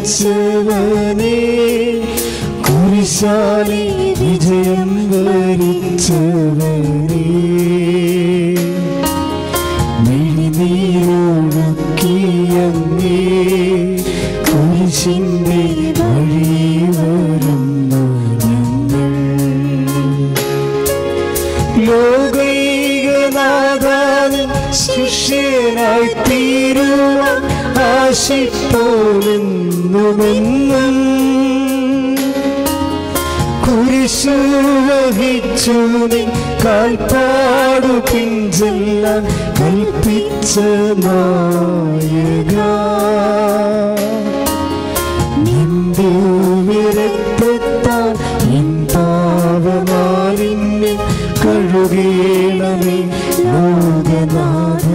സഹിച്ചവനെ കുരിശാലെ വിജയം വരിച്ചവനെ മിഴിനീരൊഴുക്കിയങ്ങേ കുരിശിന്റെ വഴി വരുന്നു ഞങ്ങൾ ലോകൈകനാഥാവിൻ ശിഷ്യനായി തീരുവാൻ ആശിപ്പോലെന്നുമെന്നും കുരിശു വഹിച്ചു നീ കാൽപ്പാടു പിഞ്ചെല്ലാൻ കൽപ്പിച്ച നായക നിന്റെ വിരക്തത്താൽ എൻ പാവമാലിന്യം കഴുകേണമേ ലോകനാഥ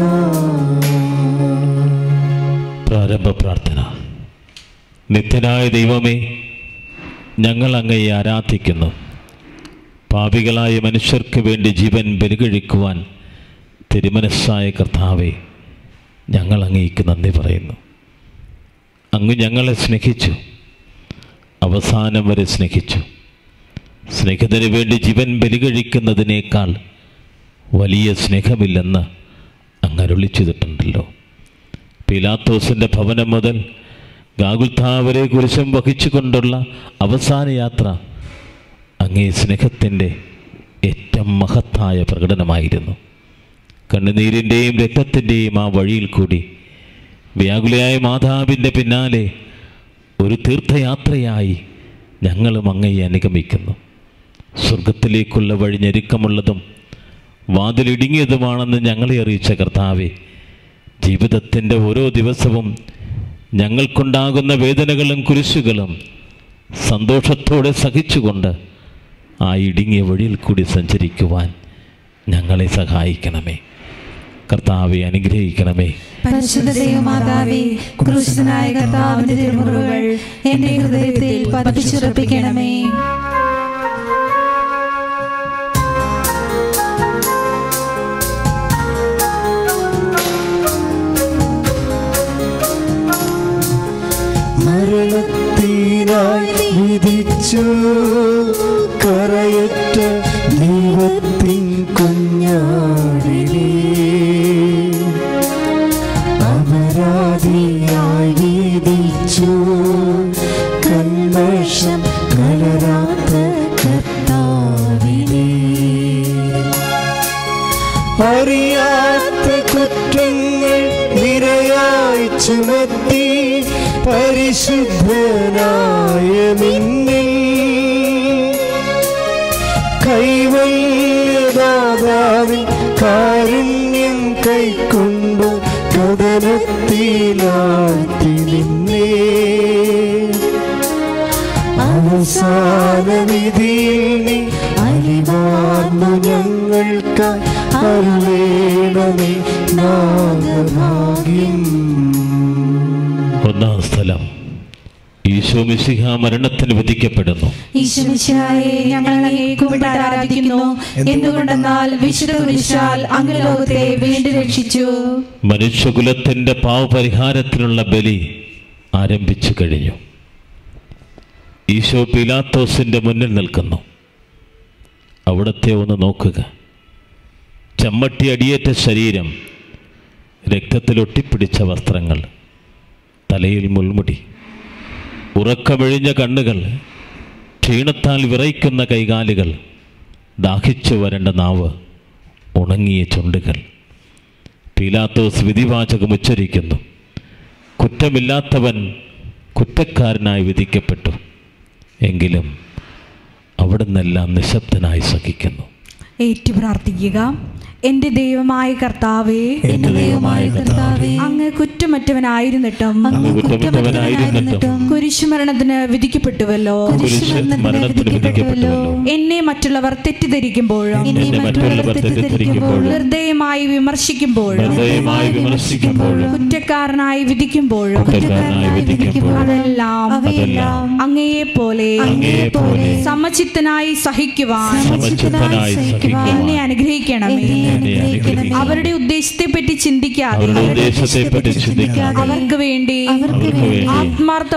പ്രാരംഭ പ്രാർത്ഥന നിത്യനായ ദൈവമേ ഞങ്ങൾ അങ്ങയെ ആരാധിക്കുന്നു പാപികളായ മനുഷ്യർക്ക് വേണ്ടി ജീവൻ ബലികഴിക്കുവാൻ തിരുമനസ്സായ കർത്താവെ ഞങ്ങൾ അങ്ങേക്ക് നന്ദി പറയുന്നു അങ്ങ് ഞങ്ങളെ സ്നേഹിച്ചു അവസാനം വരെ സ്നേഹിച്ചു സ്നേഹത്തിന് വേണ്ടി ജീവൻ ബലികഴിക്കുന്നതിനേക്കാൾ വലിയ സ്നേഹമില്ലെന്ന് അങ്ങ് അരുളി ചെയ്തിട്ടുണ്ടല്ലോ പിലാത്തോസിൻ്റെ ഭവനം മുതൽ ഗാഗുൽത്താവരെ കുരിശം വഹിച്ചുകൊണ്ടുള്ള അവസാന യാത്ര അങ്ങേ സ്നേഹത്തിൻ്റെ ഏറ്റവും മഹത്തായ പ്രകടനമായിരുന്നു കണ്ണുനീരിൻ്റെയും രക്തത്തിൻ്റെയും ആ വഴിയിൽ കൂടി വ്യാകുലയായ മാതാവിൻ്റെ പിന്നാലെ ഒരു തീർത്ഥയാത്രയായി ഞങ്ങളും അങ്ങയെ അനുഗമിക്കുന്നു സ്വർഗത്തിലേക്കുള്ള വഴി ഞെരുക്കമുള്ളതും വാതിലിടുങ്ങിയതുമാണെന്ന് ഞങ്ങളെ അറിയിച്ച കർത്താവെ ജീവിതത്തിൻ്റെ ഓരോ ദിവസവും ഞങ്ങൾക്കുണ്ടാകുന്ന വേദനകളും കുരിശുകളും സന്തോഷത്തോടെ സഹിച്ചുകൊണ്ട് ആ ഇടുങ്ങിയ വഴിയിൽ കൂടി സഞ്ചരിക്കുവാൻ ഞങ്ങളെ സഹായിക്കണമേ കർത്താവെ അനുഗ്രഹിക്കണമേ പരിശുദ്ധ ദൈവമാതാവേ ക്രൂശനായ കർത്താവിന്റെ തിരുമുറിവുകൾ എന്റെ ഹൃദയത്തിൽ പതിച്ചുറപ്പിക്കണമേ മരണത്തിനായി വിധിച്ചു കറയറ്റ ദൈവത്തിൻ കുഞ്ഞാടിനെ അപരാധിയായി വിധിച്ചു കന്മഷം കലരാത്ത കർത്താവിനെ അറിയാത്ത കുറ്റങ്ങൾ നിരയായി ചുമത്തി പരിശുദ്ധനായ നിന്നിൽ കൈവല്യദാതാവിൻ കാരുണ്യം കൈക്കൊണ്ടു കഥനത്തിലാഴ്ത്തി നിന്നേ അവസാന വിധിയിൽ നീ അലിവാർന്നു ഞങ്ങൾക്കായി അരുളേണമേ നാഗഭാഗ്യം ഒന്നാം സ്ഥലം ഈശോ മിശിഹ മരണത്തിന് വിധിക്കപ്പെടുന്നു ഈശ്വമിശായെ ഞങ്ങൾ അങ്ങേ കുമ്പിട്ട് ആരാധിക്കുന്നു എന്തുകൊണ്ടെന്നാൽ വിശുദ്ധ കുരിശാൽ അങ്ങ് ലോകത്തെ വീണ്ടും രക്ഷിച്ചു മനുഷ്യകുലത്തിൻ്റെ പാവപരിഹാരത്തിനുള്ള ബലി ആരംഭിച്ചു കഴിഞ്ഞു ഈശോ പിലാത്തോസിൻ്റെ മുന്നിൽ നിൽക്കുന്നു അവിടത്തെ ഒന്ന് നോക്കുക ചമ്മട്ടി അടിയേറ്റ ശരീരം രക്തത്തിൽ ഒട്ടിപ്പിടിച്ച വസ്ത്രങ്ങൾ തലയിൽ മുൾമുടി ഉറക്കമിഴിഞ്ഞ കണ്ണുകൾ ക്ഷീണത്താൽ വിറയ്ക്കുന്ന കൈകാലുകൾ ദാഹിച്ചു വരേണ്ട നാവ് ഉണങ്ങിയ ചുണ്ടുകൾ പീലാത്തോസ് വിധിവാചകം ഉച്ചരിക്കുന്നു കുറ്റമില്ലാത്തവൻ കുറ്റക്കാരനായി വിധിക്കപ്പെട്ടു എങ്കിലും അവിടുന്നെല്ലാം നിശബ്ദനായി സഹിക്കുന്നു ഏറ്റു പ്രാർത്ഥിക്കുക എന്റെ ദൈവമായ കർത്താവേ എന്റെ ദൈവമായ കർത്താവേ അങ്ങ് കുറ്റമറ്റവനായിരുന്നിട്ടും അങ്ങ് കുറ്റമറ്റവനായിരുന്നിട്ടും കുരിശുമരണത്തിന് വിധിക്കപ്പെട്ടുവല്ലോ കുരിശ് മരണത്തിന് വിധിക്കപ്പെട്ടുവല്ലോ എന്നെ മറ്റുള്ളവർ തെറ്റിദ്ധരിക്കുമ്പോഴും എന്നെ മറ്റുള്ളവർ തെറ്റിദ്ധരിക്കുമ്പോഴും ഹൃദയമായി വിമർശിക്കുമ്പോഴും ഹൃദയമായി വിമർശിക്കുമ്പോഴും കുറ്റക്കാരനായി വിധിക്കുമ്പോഴും കുറ്റക്കാരനായി വിധിക്കുമ്പോഴും അതെല്ലാം അതെല്ലാം അങ്ങയെ പോലെ അങ്ങയെ പോലെ സമചിത്തനായി സഹിക്കുവാൻ സമചിത്തനായി സഹിക്കുവാൻ എന്നെ അനുഗ്രഹിക്കണമേ എന്നെ അനുഗ്രഹിക്കണം അവരുടെ ഉദ്ദേശത്തെ പറ്റി ചിന്തിക്കാതെ അവരുടെ ഉദ്ദേശത്തെ പറ്റി ചിന്തിക്കാതെ അവർക്ക് വേണ്ടി അവർക്ക് വേണ്ടി ആത്മാർത്ഥമായി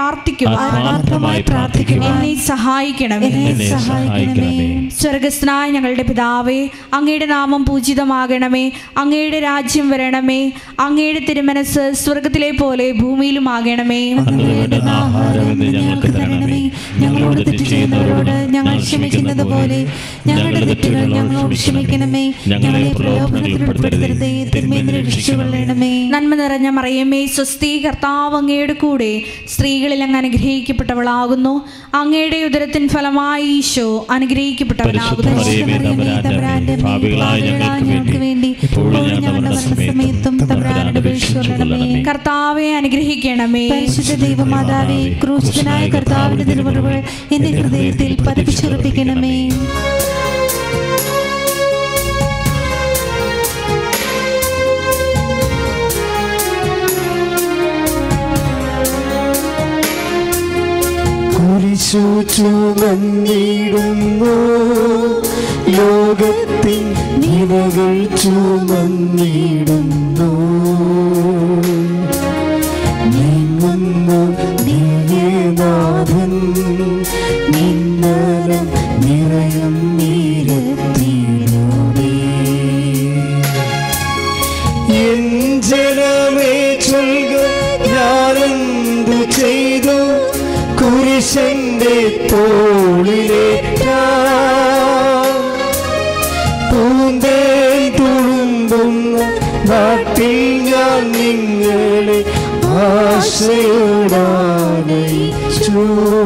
പ്രാർത്ഥിക്കുവാൻ ആത്മാർത്ഥമായി പ്രാർത്ഥിക്കുവാൻ എന്നെ സഹായിക്കണമേ എന്നെ സഹായിക്കണമേ സ്വർഗസ്ഥനായ ഞങ്ങളുടെ പിതാവേ അങ്ങയുടെ നാമം പൂജിതമാകണമേ അങ്ങയുടെ രാജ്യം വരണമേ അങ്ങയുടെ തിരുമനസ് സ്വർഗത്തിലെ പോലെ ഭൂമിയിലുമാകണമേ അന്ന് വേണ്ടുന്ന ആഹാരം ഇന്ന് ഞങ്ങൾക്ക് തരണമേ ഞങ്ങളോട് തെറ്റ് ചെയ്യുന്നവരോട് ഞങ്ങൾ ക്ഷമിക്കുന്നത് പോലെ ഞങ്ങളുടെ തെറ്റുകൾ ഞങ്ങളോട് ക്ഷമിക്കണമേ ഞങ്ങളെ പ്രലോഭനത്തിൽ ഉൾപ്പെടുത്തരുതേ തിന്മയിൽ നിന്ന് രക്ഷിച്ചുകൊള്ളണമേ നന്മ നിറഞ്ഞ മറിയമേ സ്വസ്തി കർത്താവ് അങ്ങയുടെ കൂടെ സ്ത്രീകളിൽ അങ്ങ് അനുഗ്രഹിക്കപ്പെട്ടവളാകുന്നു അങ്ങയുടെ ഉദരത്തിൻ ഫലമായി ഈശോ അനുഗ്രഹിക്കപ്പെട്ടവനാകുന്നു പരിശുദ്ധ മറിയമേ തമ്പുരാന്റെ ഭാവികളായ ഞങ്ങൾക്ക് വേണ്ടി ഇപ്പോഴും ഞങ്ങളുടെ മരണസമയത്തും തമ്പുരാനോട് അപേക്ഷിച്ചുകൊള്ളണമേ കർത്താവെ അനുഗ്രഹിക്കണമേ പരിശുദ്ധ ദൈവമാതാവേ ക്രൂശിതനായ കർത്താവിന്റെ തിരുമുറകൾ എന്റെ ഹൃദയത്തിൽ പതിപ്പിച്ചുറപ്പിക്കണമേ കുരിശു ചുമന്നിടുന്നു ലോകത്തിൻ നിലകൾ ചുമന്നിടുന്നു നീങ്ങുന്നു ദിവ്യനാഥൻ നിന്നലം നിറയും നീരത്തിലൂടെ എൻ ജനമേ ചൊൽക ഞാനെന്തു ചെയ്തു കുരിശന്റെ തോളിലേറ്റ പൂന്തേൻ തുളുമ്പുന്ന നാട്ടിൽ ഞാൻ നിങ്ങളെ ആശയോടാനയിച്ചു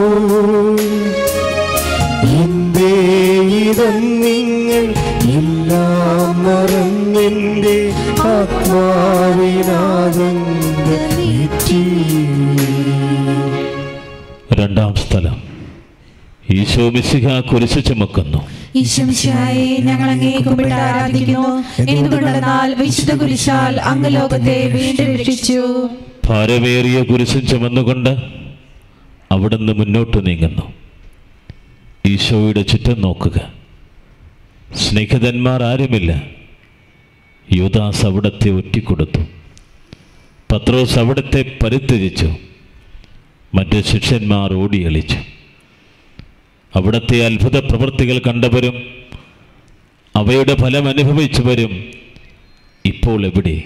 എന്തേ ഇതം നിങ്ങൾ എല്ലാം മറന്നെന്റെ ആത്മാവിനാദങ്ങേറ്റി രണ്ടാം സ്ഥലം ഈശോ മിശിഹ കുരിശ് ചുമക്കുന്നു ഈശ്വമിശിഹായെ ഞങ്ങൾ അങ്ങേ കുമ്പിട്ട് ആരാധിക്കുന്നു എന്തുകൊണ്ടെന്നാൽ വിശുദ്ധ കുരിശാൽ അങ്ങ് ലോകത്തെ വീണ്ടും രക്ഷിച്ചു ഭാരമേറിയ കുരിശും ചുമന്നുകൊണ്ട് അവിടുന്ന് മുന്നോട്ട് നീങ്ങുന്നു ഈശോയുടെ ചുറ്റും നോക്കുക സ്നേഹിതന്മാർ ആരുമില്ല യുദാസ് അവിടത്തെ ഒറ്റിക്കൊടുത്തു പത്രോസ് അവിടത്തെ പരിത്യജിച്ചു മറ്റ് ശിഷ്യന്മാർ ഓടിയളിച്ചു അവിടത്തെ അത്ഭുത പ്രവൃത്തികൾ കണ്ടവരും അവയുടെ ഫലം അനുഭവിച്ചവരും ഇപ്പോൾ എവിടെ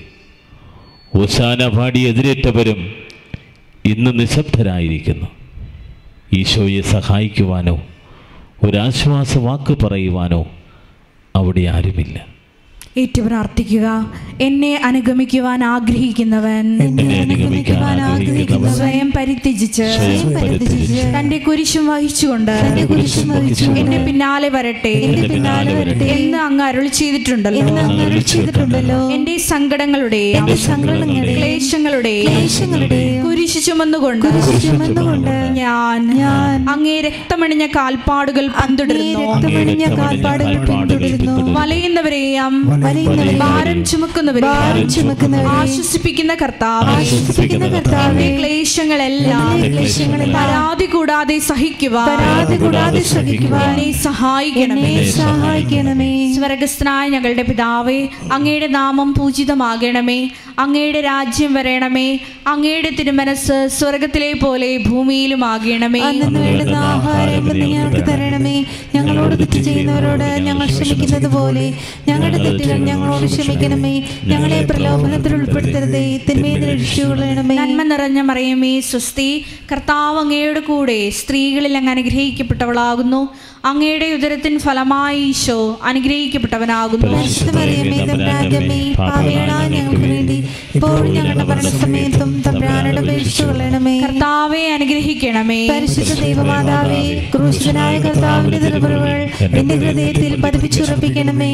ഓശാന പാടി എതിരേറ്റവരും ഇന്ന് നിശബ്ദരായിരിക്കുന്നു ഈശോയെ സഹായിക്കുവാനോ ഒരാശ്വാസ വാക്ക് പറയുവാനോ അവിടെ ആരുമില്ല ഏറ്റു പ്രാർത്ഥിക്കുക എന്നെ അനുഗമിക്കുവാൻ ആഗ്രഹിക്കുന്നവൻ എന്നെ അനുഗമിക്കാൻ ആഗ്രഹിക്കുന്നവർ സ്വയം പരിത്യജിച്ച് സ്വയം പരിത്യജിച്ച് തന്റെ കുരിശും വഹിച്ചുകൊണ്ട് തന്റെ കുരിശും വഹിച്ചുകൊണ്ട് എന്റെ പിന്നാലെ വരട്ടെ എന്റെ പിന്നാലെ വരട്ടെ എന്ന് അങ്ങ് അരുൾ ചെയ്തിട്ടുണ്ടല്ലോ എന്ന് അങ്ങ് അരുളി ചെയ്തിട്ടുണ്ടല്ലോ എന്റെ സങ്കടങ്ങളുടെയും എന്റെ സങ്കടങ്ങളുടെയും ക്ലേശങ്ങളുടെയും ക്ലേശങ്ങളുടെയും കുരിശ് ചുമന്നുകൊണ്ട് കുരിശ് ചുമന്നുകൊണ്ട് ഞാൻ ഞാൻ അങ്ങേ രക്തമണിഞ്ഞ കാൽപ്പാടുകൾ പിന്തുടരുന്നു രക്തമണിഞ്ഞ കാൽപ്പാടുകൾ പിന്തുടരുന്നു വലയുന്നവരെയും വലയുന്നവരെയും ഭാരം ചുമക്കുന്നവരെയും ഭാരം ചുമക്കുന്നവരെയും ആശ്വസിപ്പിക്കുന്ന കർത്താവ് ആശ്വസിപ്പിക്കുന്ന കർത്താവേ എന്റെ ക്ലേശങ്ങളെല്ലാം എന്റെ ക്ലേശങ്ങളെല്ലാം പരാതി കൂടാതെ സഹിക്കുവാൻ പരാതി കൂടാതെ സഹിക്കുവാൻ എന്നെ സഹായിക്കണമേ എന്നെ സഹായിക്കണമേ സ്വർഗസ്ഥനായ ഞങ്ങളുടെ പിതാവേ അങ്ങയുടെ നാമം പൂജിതമാകണമേ അങ്ങയുടെ രാജ്യം വരണമേ അങ്ങയുടെ തിരുമനസ് സ്വർഗത്തിലെ പോലെ ഭൂമിയിലുമാകണമേ അന്നു വേണ്ടുന്ന ആഹാരം ഇന്ന് ഞങ്ങൾക്ക് തരണമേ ഞങ്ങളോട് തെറ്റ് ചെയ്യുന്നവരോട് ഞങ്ങൾ ക്ഷമിക്കുന്നത് പോലെ ഞങ്ങളുടെ തെറ്റുകൾ ഞങ്ങളോട് ക്ഷമിക്കണമേ ഞങ്ങളെ പ്രലോഭനത്തിൽ ഉൾപ്പെടുത്തരുതേ തിന്മയിൽ രക്ഷിച്ചുകൊള്ളണമേ നന്മ നിറഞ്ഞ മറിയമേ സ്വസ്തി കർത്താവ് അങ്ങയുടെ കൂടെ സ്ത്രീകളിൽ അങ്ങ് അനുഗ്രഹിക്കപ്പെട്ടവളാകുന്നു അങ്ങയുടെ ഉദരത്തിൻ ഫലമായി ഈശോ അനുഗ്രഹിക്കപ്പെട്ടവനാകുന്നു പരിശുദ്ധ മറിയമേ തമ്പുരാന്റെ അമ്മേ പാപികളായ ഞങ്ങൾക്ക് വേണ്ടി ഇപ്പോഴും ഞങ്ങളുടെ മരണസമയത്തും തമ്പുരാനോട് അപേക്ഷിച്ചുകൊള്ളണമേ കർത്താവെ അനുഗ്രഹിക്കണമേ പരിശുദ്ധ ദൈവമാതാവേ ക്രൂശിതനായ കർത്താവിന്റെ തിരുമുറകൾ എന്റെ ഹൃദയത്തിൽ പതിപ്പിച്ചുറപ്പിക്കണമേ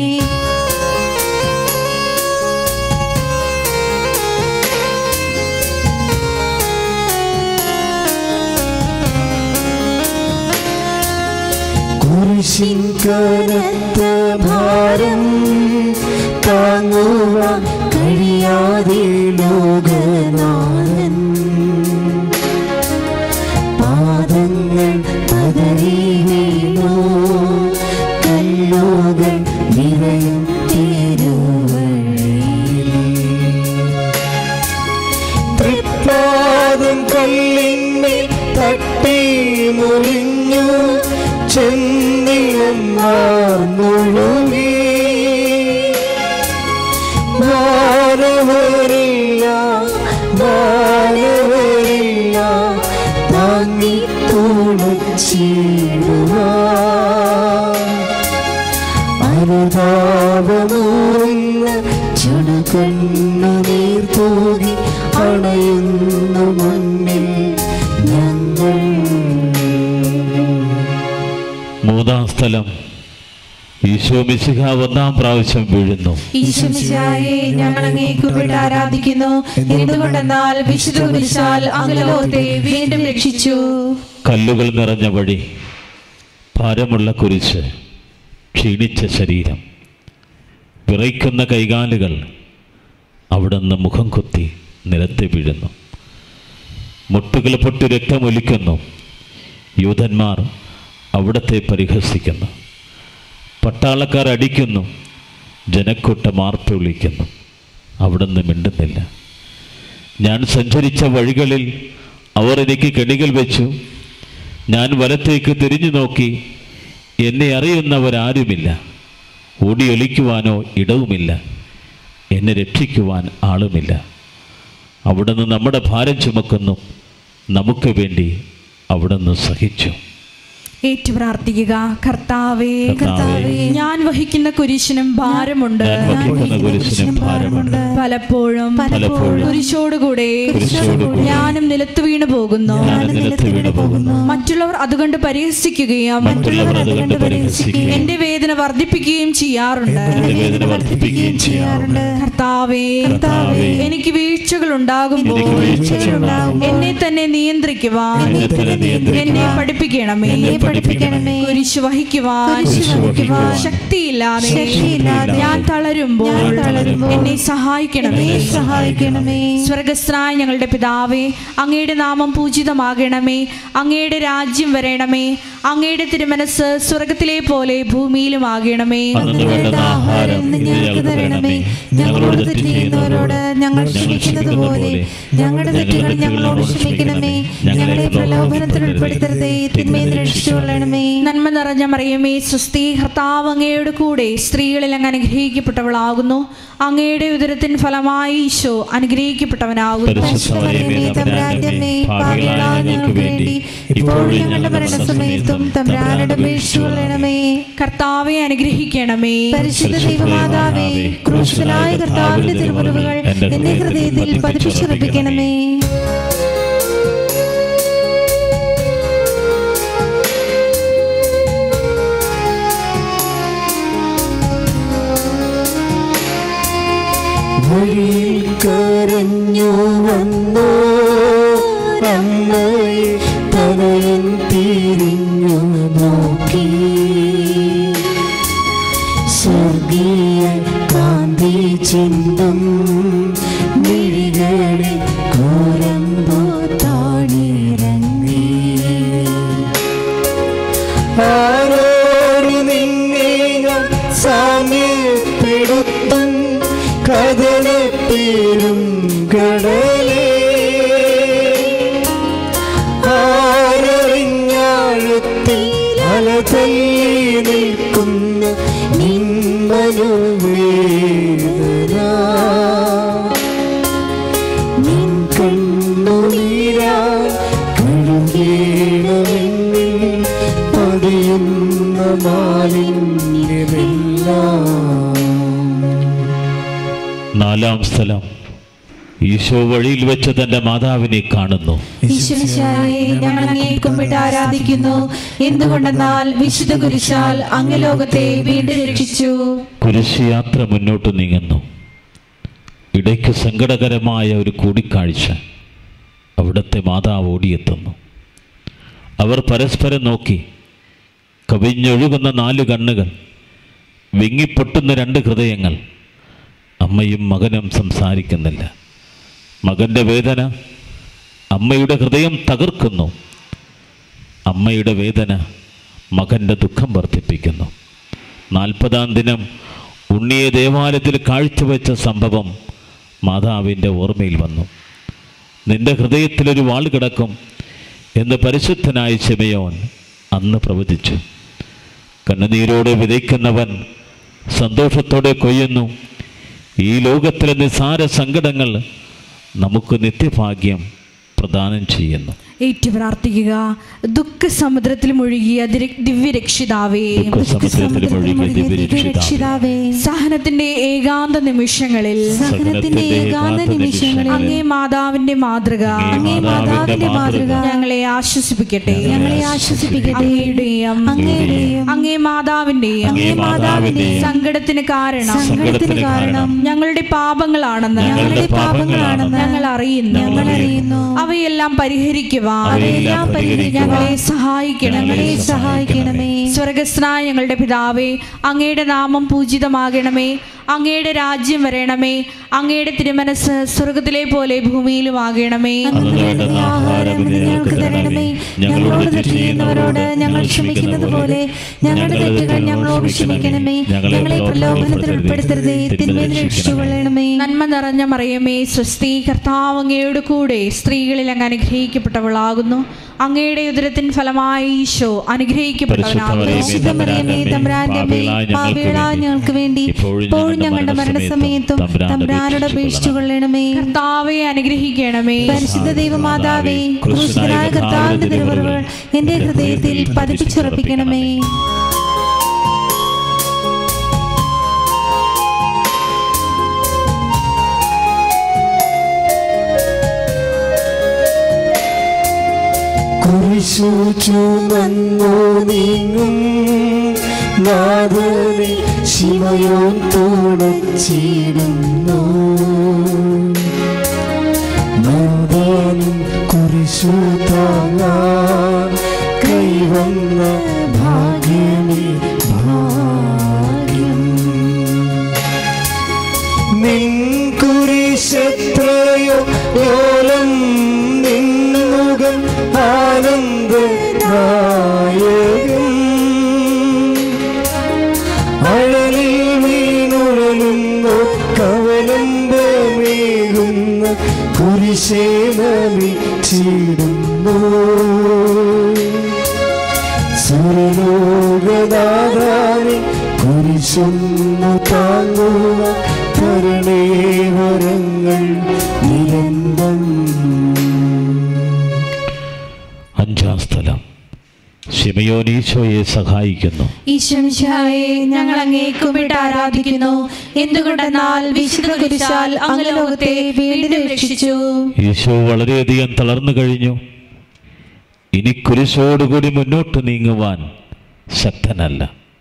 കുരിശിൻ കനത്ത ഭാരം താങ്ങുവാൻ കഴിയാതെ ലോകനാഥൻ പാദങ്ങൾ പതറി വീണു കല്ലുകൾ നിറയും തിരുവഴിയിൽ തൃപ്പാദം കല്ലിന്മേൽ തട്ടി മുറിഞ്ഞു ചെന്നിയെന്നാർന്നുഴുകി മാനവരില്ല മാനവരില്ല താങ്ങി തുണച്ചിടുവാൻ അനുതാപമൂർന്ന ചുടുകണ്ണുനീർ തൂകി അണയുന്നു മുന്നിൽ ഞങ്ങൾ മൂന്നാം സ്ഥലം ഈശോ മിശിഹ ഒന്നാം പ്രാവശ്യം വീഴുന്നു ഈശ്വമിശായെ ഞങ്ങൾ അങ്ങേ കുമ്പിട്ട് ആരാധിക്കുന്നു എന്തുകൊണ്ടെന്നാൽ വിശുദ്ധ കുരിശാൽ അങ്ങ് ലോകത്തെ വീണ്ടും രക്ഷിച്ചു കല്ലുകൾ നിറഞ്ഞ വഴി ഭാരമുള്ള കുരിശ് ക്ഷീണിച്ച ശരീരം വിറയ്ക്കുന്ന കൈകാലുകൾ അവിടുന്ന് മുഖം കുത്തി നിലത്ത് വീഴുന്നു മുട്ടുകൾ പൊട്ടി രക്തമൊലിക്കുന്നു യൂതന്മാർ അവിടത്തെ പരിഹസിക്കുന്നു പട്ടാളക്കാർ അടിക്കുന്നു ജനക്കൂട്ടം ആർപ്പ് വിളിക്കുന്നു അവിടുന്ന് മിണ്ടുന്നില്ല ഞാൻ സഞ്ചരിച്ച വഴികളിൽ അവർ എനിക്ക് കെണികൾ വെച്ചു ഞാൻ വലത്തേക്ക് തിരിഞ്ഞു നോക്കി എന്നെ അറിയുന്നവരാരുമില്ല ഓടിയൊലിക്കുവാനോ ഇടവുമില്ല എന്നെ രക്ഷിക്കുവാൻ ആളുമില്ല അവിടുന്ന് നമ്മുടെ ഭാരം ചുമക്കുന്നു നമുക്ക് വേണ്ടി അവിടുന്ന് സഹിച്ചു ഏറ്റു പ്രാർത്ഥിക്കുക കർത്താവേ കർത്താവേ, ഞാൻ വഹിക്കുന്ന കുരിശിനും ഭാരമുണ്ട് ഞാൻ വഹിക്കുന്ന കുരിശിനും ഭാരമുണ്ട് പലപ്പോഴും പലപ്പോഴും കുരിശോടുകൂടെ കുരിശോടുകൂടെ ഞാനും നിലത്ത് വീണു പോകുന്നു ഞാൻ നിലത്ത് വീണു പോകുന്നു മറ്റുള്ളവർ അതുകൊണ്ട് പരിഹസിക്കുകയും മറ്റുള്ളവർ അതുകൊണ്ട് പരിഹസിക്കുകയും എന്റെ വേദന വർദ്ധിപ്പിക്കുകയും ചെയ്യാറുണ്ട് എന്റെ വേദന വർദ്ധിപ്പിക്കുകയും ചെയ്യാറുണ്ട് കർത്താവേ കർത്താവേ, എനിക്ക് വീഴ്ചകൾ ഉണ്ടാകുമ്പോൾ എനിക്ക് വീഴ്ചകളുണ്ടാകുമ്പോൾ എന്നെ തന്നെ നിയന്ത്രിക്കുവാൻ എന്നെ തന്നെ നിയന്ത്രിക്കുവാൻ എന്നെ പഠിപ്പിക്കണമേ എന്നെ പഠിപ്പിക്കണമേ കുരിശ് വഹിക്കുവാൻ കുരിശ് വഹിക്കുവാൻ ശക്തിയില്ലാതെ ശക്തിയില്ലാതെ ഞാൻ തളരുമ്പോൾ ഞാൻ തളരുമ്പോൾ എന്നെ സഹായിക്കണമേ എന്നെ സഹായിക്കണമേ സ്വർഗസ്നായ ഞങ്ങളുടെ പിതാവേ അങ്ങയുടെ നാമം പൂജിതമാകണമേ അങ്ങയുടെ രാജ്യം വരണമേ അങ്ങയുടെ തിരുമനസ് സ്വർഗത്തിലെ പോലെ ഭൂമിയിലും ആകണമേ അന്നു വേണ്ടുന്ന ആഹാരം ഇന്ന് ഞങ്ങൾക്ക് തരണമേ ഞങ്ങളോട് തെറ്റ് ചെയ്യുന്നവരോട് ഞങ്ങൾ ക്ഷമിക്കുന്നത് പോലെ ഞങ്ങളുടെ തെറ്റുകൾ ഞങ്ങളോട് ക്ഷമിക്കണമേ ഞങ്ങളെ പ്രലോഭനത്തിൽ ഉൾപ്പെടുത്തരുതേ തിന്മയിൽ രക്ഷിച്ചുകൊള്ളണമേ നന്മ നിറഞ്ഞ മറിയമേ സുസ്ഥി കർത്താവ് അങ്ങയുടെ കൂടെ സ്ത്രീകളിൽ അങ്ങ് അനുഗ്രഹിക്കപ്പെട്ടവളാകുന്നു അങ്ങയുടെ ഉദരത്തിൻ ഫലമായി ഈശോ അനുഗ്രഹിക്കപ്പെട്ടവനാകുന്നു പരിശുദ്ധമറിയമേ, തമ്പുരാന്റെ അമ്മേ, പാപികളായ ഞങ്ങൾക്ക് വേണ്ടി ഇപ്പോഴും ഞങ്ങളുടെ മരണസമയത്തും തമ്പുരാനോട് അപേക്ഷിച്ചുകൊള്ളണമേ കർത്താവെ അനുഗ്രഹിക്കണമേ പരിശുദ്ധ ദൈവമാതാവേ ക്രൂശനായ കർത്താവിന്റെ തിരുമുറിവുകൾ എന്റെ ഹൃദയത്തിൽ പതിപ്പിച്ചുറപ്പിക്കണമേ വഴിയിൽ കരഞ്ഞു വന്നു അമ്മയെ തനയൻ തിരിഞ്ഞു നോക്കി സ്വർഗീയ കാന്തി ചിന്തം മിഴികളിൽ കോരമ്പോ താണിറങ്ങി ആരോട് നിന്നെ ഞാൻ സാമ്യപ്പെടുത്തും കഥനപ്പേരും കടലേ ആരറിഞ്ഞാഴത്തിൽ അലതല്ലി നിൽക്കുന്ന നിന്മനുവേദന നിൻ കണ്ണുനീരാ കഴുകേണമെന്നിൽ പതിയുന്ന മാലിന്യമെല്ലാം നാലാം സ്ഥലം ഈശോ വഴിയിൽ വെച്ച് തന്റെ മാതാവിനെ കാണുന്നു ഈശ്വരശായെ ഞങ്ങൾ അങ്ങേ കുമ്പിട്ട് ആരാധിക്കുന്നു എന്തുകൊണ്ടെന്നാൽ വിശുദ്ധ കുരിശാൽ അങ്ങ് ലോകത്തെ വീണ്ടും രക്ഷിച്ചു കുരിശ് യാത്ര മുന്നോട്ട് നീങ്ങുന്നു ഇടയ്ക്ക് സങ്കടകരമായ ഒരു കൂടിക്കാഴ്ച അവിടുത്തെ മാതാവ് ഓടിയെത്തുന്നു അവർ പരസ്പരം നോക്കി കവിഞ്ഞൊഴുകുന്ന നാല് കണ്ണുകൾ വിങ്ങിപ്പൊട്ടുന്ന രണ്ട് ഹൃദയങ്ങൾ അമ്മയും മകനും സംസാരിക്കുന്നില്ല മകൻ്റെ വേദന അമ്മയുടെ ഹൃദയം തകർക്കുന്നു അമ്മയുടെ വേദന മകൻ്റെ ദുഃഖം വർദ്ധിപ്പിക്കുന്നു നാൽപ്പതാം ദിനം ഉണ്ണിയെ ദേവാലയത്തിൽ കാഴ്ചവെച്ച സംഭവം മാതാവിൻ്റെ ഓർമ്മയിൽ വന്നു നിന്റെ ഹൃദയത്തിലൊരു വാൾ കിടക്കും എന്ന് പരിശുദ്ധനായ ചെമയോൻ അന്ന് പ്രവചിച്ചു കണ്ണുനീരോടെ വിതയ്ക്കുന്നവൻ സന്തോഷത്തോടെ കൊയ്യുന്നു ഈ ലോകത്തിലെ നിസാര സങ്കടങ്ങൾ നമുക്ക് നിത്യഭാഗ്യം പ്രദാനം ചെയ്യുന്നു ഏറ്റു പ്രാർത്ഥിക്കുക ദുഃഖസമുദ്രത്തിൽ മുഴുകിയ ദിര- ദിവ്യരക്ഷിതാവേ ദുഃഖസമുദ്രത്തിൽ മുഴുകിയ ദിവ്യരക്ഷിതാവേ, രക്ഷിതാവേ സഹനത്തിന്റെ ഏകാന്ത നിമിഷങ്ങളിൽ സഹനത്തിന്റെ ഏകാന്ത നിമിഷങ്ങളിൽ അങ്ങേ മാതാവിന്റെ മാതൃക അങ്ങേ മാതാവിന്റെ മാതൃക ഞങ്ങളെ ആശ്വസിപ്പിക്കട്ടെ ഞങ്ങളെ ആശ്വസിപ്പിക്കട്ടെ അങ്ങയുടെയും അങ്ങയുടെയും അങ്ങേ മാതാവിന്റെയും അങ്ങേ മാതാവിന്റെയും സങ്കടത്തിന് കാരണം സങ്കടത്തിന് കാരണം ഞങ്ങളുടെ പാപങ്ങളാണെന്ന് ഞങ്ങളുടെ പാപങ്ങളാണെന്ന് ഞങ്ങൾ അറിയുന്നു ഞങ്ങൾ അറിയുന്നു അവയെല്ലാം പരിഹരിക്കുവാൻ അവയെല്ലാം പരിഹരിക്കുവാൻ ഞങ്ങളെ സഹായിക്കണം ഞങ്ങളെ സഹായിക്കണമേ സ്വർഗസ്നായ ഞങ്ങളുടെ പിതാവേ അങ്ങയുടെ നാമം പൂജിതമാകണമേ അങ്ങയുടെ രാജ്യം വരണമേ അങ്ങയുടെ തിരുമനസ് സ്വർഗത്തിലെ പോലെ ഭൂമിയിലും ആകണമേ അന്ന് വേണ്ടുന്ന ആഹാരം ഇന്ന് ഞങ്ങൾക്ക് തരണമേ ഞങ്ങളോട് തെറ്റ് ചെയ്യുന്നവരോട് ഞങ്ങൾ ക്ഷമിക്കുന്നത് പോലെ ഞങ്ങളുടെ തെറ്റുകൾ ഞങ്ങളോട് ക്ഷമിക്കണമേ ഞങ്ങളെ പ്രലോഭനത്തിൽ ഉൾപ്പെടുത്തരുതേ തിന്മയിൽ രക്ഷിച്ചുകൊള്ളണമേ നന്മ നിറഞ്ഞ മറിയമേ സ്വസ്തി കർത്താവ് അങ്ങയുടെ കൂടെ സ്ത്രീകളിൽ അങ്ങ് അനുഗ്രഹിക്കപ്പെട്ടവളാകുന്നു അങ്ങയുടെ ഉദരത്തിൻ ഫലമായി ഈശോ അനുഗ്രഹിക്കപ്പെട്ടവനാകുന്നു പരിശുദ്ധ മറിയമേ തമ്പുരാന്റെ അമ്മേ, പാപികളായ ഞങ്ങൾക്ക് വേണ്ടി ഇപ്പോഴും ഞങ്ങളുടെ മരണസമയത്തും തമ്പുരാനോട് അപേക്ഷിച്ചു കൊള്ളണമേ കർത്താവെ അനുഗ്രഹിക്കണമേ പരിശുദ്ധ ദൈവമാതാവേ ക്രൂശിതനായ കർത്താവിന്റെ തിരുവറുകൾ എന്റെ ഹൃദയത്തിൽ പതിപ്പിച്ചുറപ്പിക്കണമേ കുരിശു ചുമന്നു നീങ്ങും നാഥനെ ശിവയോൻ തുടച്ചിടുന്നു നാദാനും കുരിശു താങ്ങാൻ കൈവന്ന ഭാഗ്യമേ ഭാഗ്യം നിൻ കുരിശത്രയോ ഓലം നിന്നുകം ആനന്ദനായകം അഴലിൽ വീണുഴലുന്നു കവലംബമേകുന്ന കുരിശേനമി ചീടുന്നു സുരലോകദാതാവിൻ കുരിശൊന്നു താങ്ങുക കരുണേ വരങ്ങൾ നിരന്തം അഞ്ചാം സ്ഥലം ശിമയോൻ ഈശോയെ സഹായിക്കുന്നു ഈശ്വമിശായെ ഞങ്ങൾ അങ്ങേ കുമ്പിട്ട് ആരാധിക്കുന്നു എന്തുകൊണ്ടെന്നാൽ വിശുദ്ധ കുരിശാൽ അങ്ങ് ലോകത്തെ വീണ്ടും രക്ഷിച്ചു ഈശോ വളരെയധികം തളർന്നു കഴിഞ്ഞു ഇനി കുരിശോടുകൂടി മുന്നോട്ട് നീങ്ങുവാൻ ശക്തനല്ല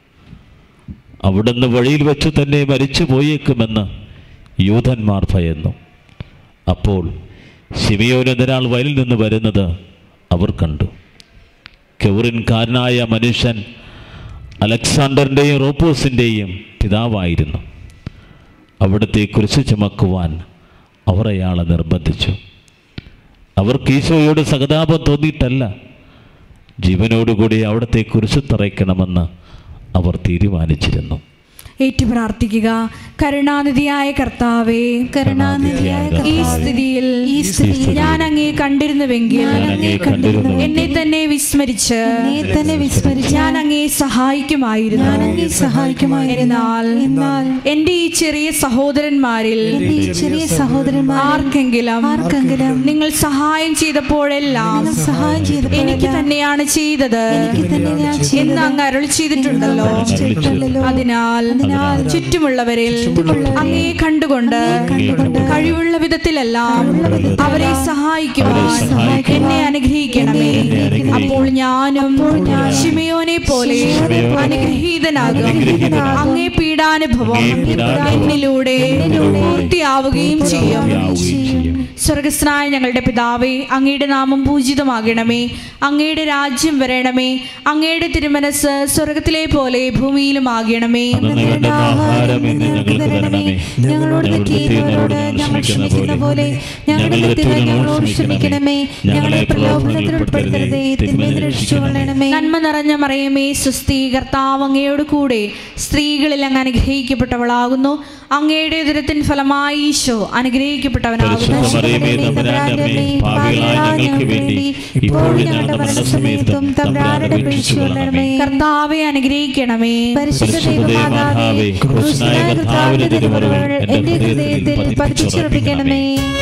അവിടുന്ന് വഴിയിൽ വെച്ച് തന്നെ മരിച്ചു പോയേക്കുമെന്ന് യൂതന്മാർ ഭയന്നു അപ്പോൾ ശിമിയോൻ എന്നൊരാൾ വയലിൽ നിന്ന് വരുന്നത് അവർ കണ്ടു കെവറിൻകാരനായ മനുഷ്യൻ അലക്സാണ്ടറിൻ്റെയും റോപ്പോസിൻ്റെയും പിതാവായിരുന്നു അവിടുത്തെ കുരിശ് ചുമക്കുവാൻ അവർ അയാളെ നിർബന്ധിച്ചു അവർക്ക് ഈശോയോട് സഹതാപം തോന്നിയിട്ടല്ല ജീവനോടുകൂടി അവിടത്തെ കുരിശ് തറയ്ക്കണമെന്ന് അവർ തീരുമാനിച്ചിരുന്നു ഏറ്റു പ്രാർത്ഥിക്കുക കരുണാനിധിയായ കർത്താവേ കരുണാനിധിയായ ഈ സ്ഥിതിയിൽ ഈ സ്ഥിതിയിൽ ഞാൻ അങ്ങേ കണ്ടിരുന്നുവെങ്കിൽ ഞാൻ അങ്ങേ കണ്ടിരുന്നു എന്നെ തന്നെ വിസ്മരിച്ച് നീ തന്നെ വിസ്മരിച്ച ഞാൻ അങ്ങേ സഹായിക്കുമായിരുന്നു ഞാൻ അങ്ങേ സഹായിക്കുമായിരുന്നു എന്നാൽ എന്നാൽ എന്റെ ഈ ചെറിയ സഹോദരന്മാരിൽ എന്റെ ഈ ചെറിയ സഹോദരന്മാർ ആർക്കെങ്കിലും ആർക്കെങ്കിലും നിങ്ങൾ സഹായം ചെയ്തപ്പോഴെല്ലാം നിങ്ങൾ സഹായം ചെയ്തപ്പോഴെല്ലാം എനിക്ക് തന്നെയാണ് ചെയ്തത് എനിക്ക് തന്നെ ഞാൻ എന്ന് ചെയ്തത് അങ്ങ് അരുൾ ചെയ്തിട്ടുണ്ടല്ലോ ചെയ്തിട്ടുണ്ടല്ലോ. അതിനാൽ അതിനാൽ ചുറ്റുമുള്ളവരിൽ ചുറ്റുമുള്ളവരിൽ അങ്ങേ കണ്ടുകൊണ്ട് കണ്ടുകൊണ്ട് കഴിവുള്ള വിധത്തിലെല്ലാം കഴിവുള്ള വിധത്തിലെല്ലാം അവരെ സഹായിക്കുവാൻ അവരെ സഹായിക്കുവാൻ എന്നെ അനുഗ്രഹിക്കണമേ എന്നെ അനുഗ്രഹിക്കണമേ. അപ്പോൾ ഞാനും ഷിമയോനെ പോലെ ശിമയോനെ അനുഗ്രഹീതനാകും അനുഗ്രഹീതനാകും. അങ്ങേ പീഡാനുഭവം അങ്ങേ പീഡാനുഭവം എന്നിലൂടെ പൂർത്തിയാവുകയും ചെയ്യും പൂർത്തിയാവുകയും ചെയ്യും സ്വർഗസ്നായ ഞങ്ങളുടെ പിതാവേ അങ്ങയുടെ നാമം പൂജിതമാകണമേ അങ്ങയുടെ രാജ്യം വരണമേ അങ്ങയുടെ തിരുമനസ് സ്വർഗത്തിലെ പോലെ ഭൂമിയിലും ആകണമേ അന്ന് വേണ്ട ആഹാരം ഇന്ന് ഞങ്ങൾക്ക് തരണമേ ഞങ്ങളോട് തെറ്റ് ചെയ്യുന്നവരോട് ഞങ്ങൾ ക്ഷമിക്കുന്ന പോലെ ഞങ്ങളുടെ തെറ്റുകൾ ഞങ്ങളോട് ക്ഷമിക്കണമേ ഞങ്ങളെ പ്രലോഭനത്തിൽ ഉൾപ്പെടുത്തരുതേ തിന്മയിൽ രക്ഷിച്ചുകൊള്ളണമേ നന്മ നിറഞ്ഞ മറിയമേ സുസ്ഥി കർത്താവ് അങ്ങയോട് കൂടെ സ്ത്രീകളിൽ അങ്ങ് അനുഗ്രഹിക്കപ്പെട്ടവളാകുന്നു അങ്ങയുടെ ഉദരത്തിൻ ഫലമായി ഈശോ അനുഗ്രഹിക്കപ്പെട്ടവനാകുന്നു പരിശുദ്ധ മറിയമേ തമ്പുരാന്റെ അമ്മേ പാപികളായ ഞങ്ങൾക്ക് വേണ്ടി ഇപ്പോഴും ഞങ്ങളുടെ മരണസമയത്തും തമ്പുരാനോട് അപേക്ഷിച്ചുകൊള്ളണമേ കർത്താവെ അനുഗ്രഹിക്കണമേ പരിശുദ്ധ ദൈവമാതാവേ, ക്രൂശനായ കർത്താവിന്റെ തിരുമുറിവുകൾ എന്റെ ഹൃദയത്തിൽ പതിപ്പിച്ചുറപ്പിക്കണമേ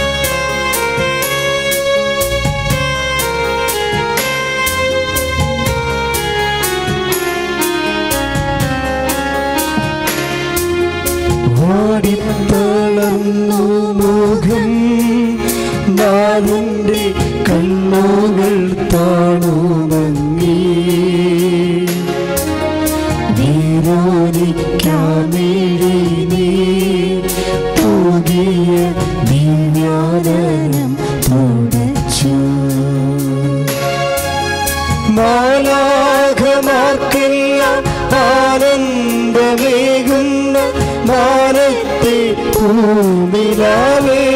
വാടിത്തളർന്നു മുഖം നാലിൻ്റെ കണ്ണുകൾ താണുമങ്ങി നീരോനിക്കാമേഴി നീ പുതിയ ദിവ്യാദനം തുടച്ചു മാലാഖമാർക്കെല്ലാം ആനന്ദമേകുന്ന മാനത്തെ ഭൂമിലാവേ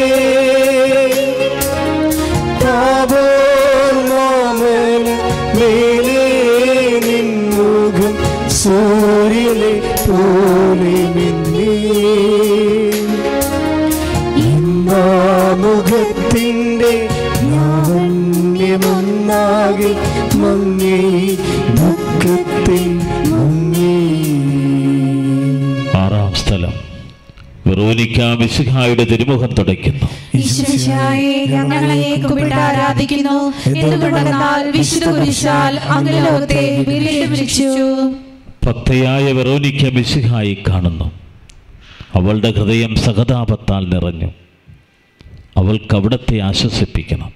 താപോർമാമന മേലേ നിൻമുഖം സൂര്യനെ പോലെ മിന്നേ മുഖത്തിൻ്റെ ലാവണ്യമൊന്നാകെ മങ്ങി ദുഃഖത്തിൽ മങ്ങി ആറാം സ്ഥലം വെറോനിക്ക മിശിഹായുടെ തിരുമുഖം തുടയ്ക്കുന്നു ഈശ്വരശായെ ഞങ്ങളെ കുമ്പിട്ട് ആരാധിക്കുന്നു എന്തുകൊണ്ടെന്നാൽ വിശുദ്ധ കുരിശാൽ അങ്ങ് ലോകത്തെ വീണ്ടും വിളിച്ചു ഭക്തയായ വെറോനിക്ക മിശിഹായി കാണുന്നു അവളുടെ ഹൃദയം സഹതാപത്താൽ നിറഞ്ഞു അവൾക്ക് അവിടത്തെ ആശ്വസിപ്പിക്കണം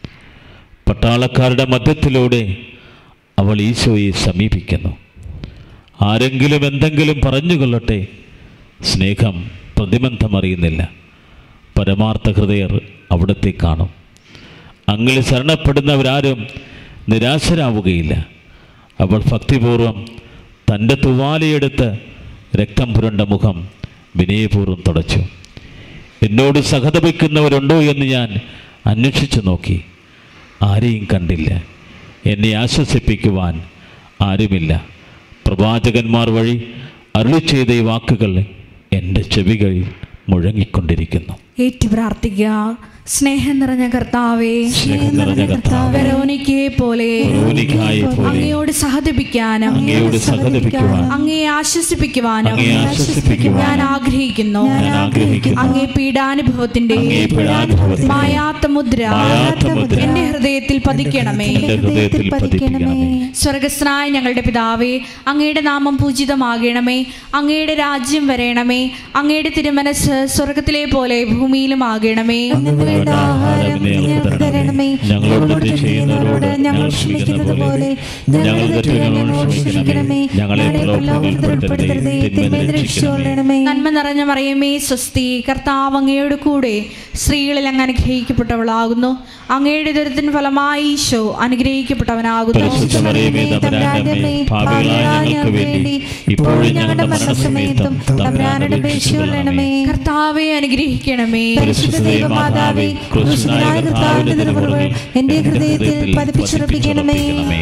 പട്ടാളക്കാരുടെ മധ്യത്തിലൂടെ അവൾ ഈശോയെ സമീപിക്കുന്നു ആരെങ്കിലും എന്തെങ്കിലും പറഞ്ഞുകൊള്ളട്ടെ സ്നേഹം പ്രതിബന്ധമറിയുന്നില്ല പരമാർത്ഥ ഹൃദയർ അവിടത്തെ കാണും അങ്ങിൽ ശരണപ്പെടുന്നവരാരും നിരാശരാവുകയില്ല അവൾ ഭക്തിപൂർവം തൻ്റെ തുവാലയെടുത്ത് രക്തം പുരണ്ട മുഖം വിനയപൂർവ്വം തുടച്ചു എന്നോട് സഹതപിക്കുന്നവരുണ്ടോ എന്ന് ഞാൻ അന്വേഷിച്ചു നോക്കി ആരെയും കണ്ടില്ല എന്നെ ആശ്വസിപ്പിക്കുവാൻ ആരുമില്ല പ്രവാചകന്മാർ വഴി അരുളി ചെയ്ത ഈ വാക്കുകൾ എൻ്റെ ചെവികളിൽ മുഴങ്ങിക്കൊണ്ടിരിക്കുന്നു ഏറ്റു പ്രാർത്ഥിക്കുക സ്നേഹം നിറഞ്ഞ കർത്താവേ സ്നേഹം നിറഞ്ഞ കർത്താവേ, വെറോനിക്കയെ പോലെ വെറോനിക്കായെ പോലെ അങ്ങയോട് സഹതപിക്കാനും അങ്ങയോട് സഹതപിക്കുവാൻ അങ്ങയെ ആശ്വസിപ്പിക്കുവാനും അങ്ങയെ ആശ്വസിപ്പിക്കുവാൻ ഞാൻ ആഗ്രഹിക്കുന്നു ഞാൻ ആഗ്രഹിക്കുന്നു അങ്ങേ പീഡാനുഭവത്തിന്റെ അങ്ങേ പീഡാനുഭവത്തിന്റെ മായാത്ത മുദ്ര മായാത്ത മുദ്ര എന്റെ ഹൃദയത്തിൽ പതിക്കണമേ എൻ്റെ ഹൃദയത്തിൽ പതിപ്പിക്കണമേ സ്വർഗസ്നായ ഞങ്ങളുടെ പിതാവേ അങ്ങയുടെ നാമം പൂജിതമാകണമേ അങ്ങയുടെ രാജ്യം വരയണമേ അങ്ങയുടെ തിരുമനസ് സ്വർഗത്തിലെ പോലെ ഭൂമിയിലും ആകണമേ ഞങ്ങൾക്ക് വേണ്ട ആഹാരം ഞങ്ങൾക്ക് തരണമേ ഞങ്ങളോട് ഞങ്ങളോട് തെറ്റ് ചെയ്യുന്നവരോട് ഞങ്ങൾ ക്ഷമിക്കുന്നത് പോലെ ഞങ്ങൾ തെറ്റുകളോട് ക്ഷമിക്കണമേ ഞങ്ങളെ പ്രലോഭനത്തിൽ ഉൾപ്പെടുത്തരുതേ തിന്മയിൽ രക്ഷിക്കണമേ നന്മ നിറഞ്ഞ മറിയമേ സ്വസ്തി കർത്താവ് അങ്ങയുടെ കൂടെ സ്ത്രീകളിൽ അങ്ങ് അനുഗ്രഹിക്കപ്പെട്ടവളാകുന്നു അങ്ങയുടെ ദുരിതത്തിന് ഫലമായി ഈശോ അനുഗ്രഹിക്കപ്പെട്ടവനാകുന്നു പരിശുദ്ധ മറിയമേ തമ്പുരാന്റെ അമ്മേ, പാപികളായ ഞങ്ങൾക്ക് വേണ്ടി ഇപ്പോഴും ഞങ്ങളുടെ മരണസമയത്തും തമ്പുരാനോട് അപേക്ഷിച്ചുകൊള്ളണമേ കർത്താവെ അനുഗ്രഹിക്കണമേ പരിശുദ്ധ ദൈവമാതാവേ ക്രൂശനായ കർത്താവിന്റെ തിരുമുറിവുകൾ എന്റെ ഹൃദയത്തിൽ പതിപ്പിച്ചുറപ്പിക്കണമേ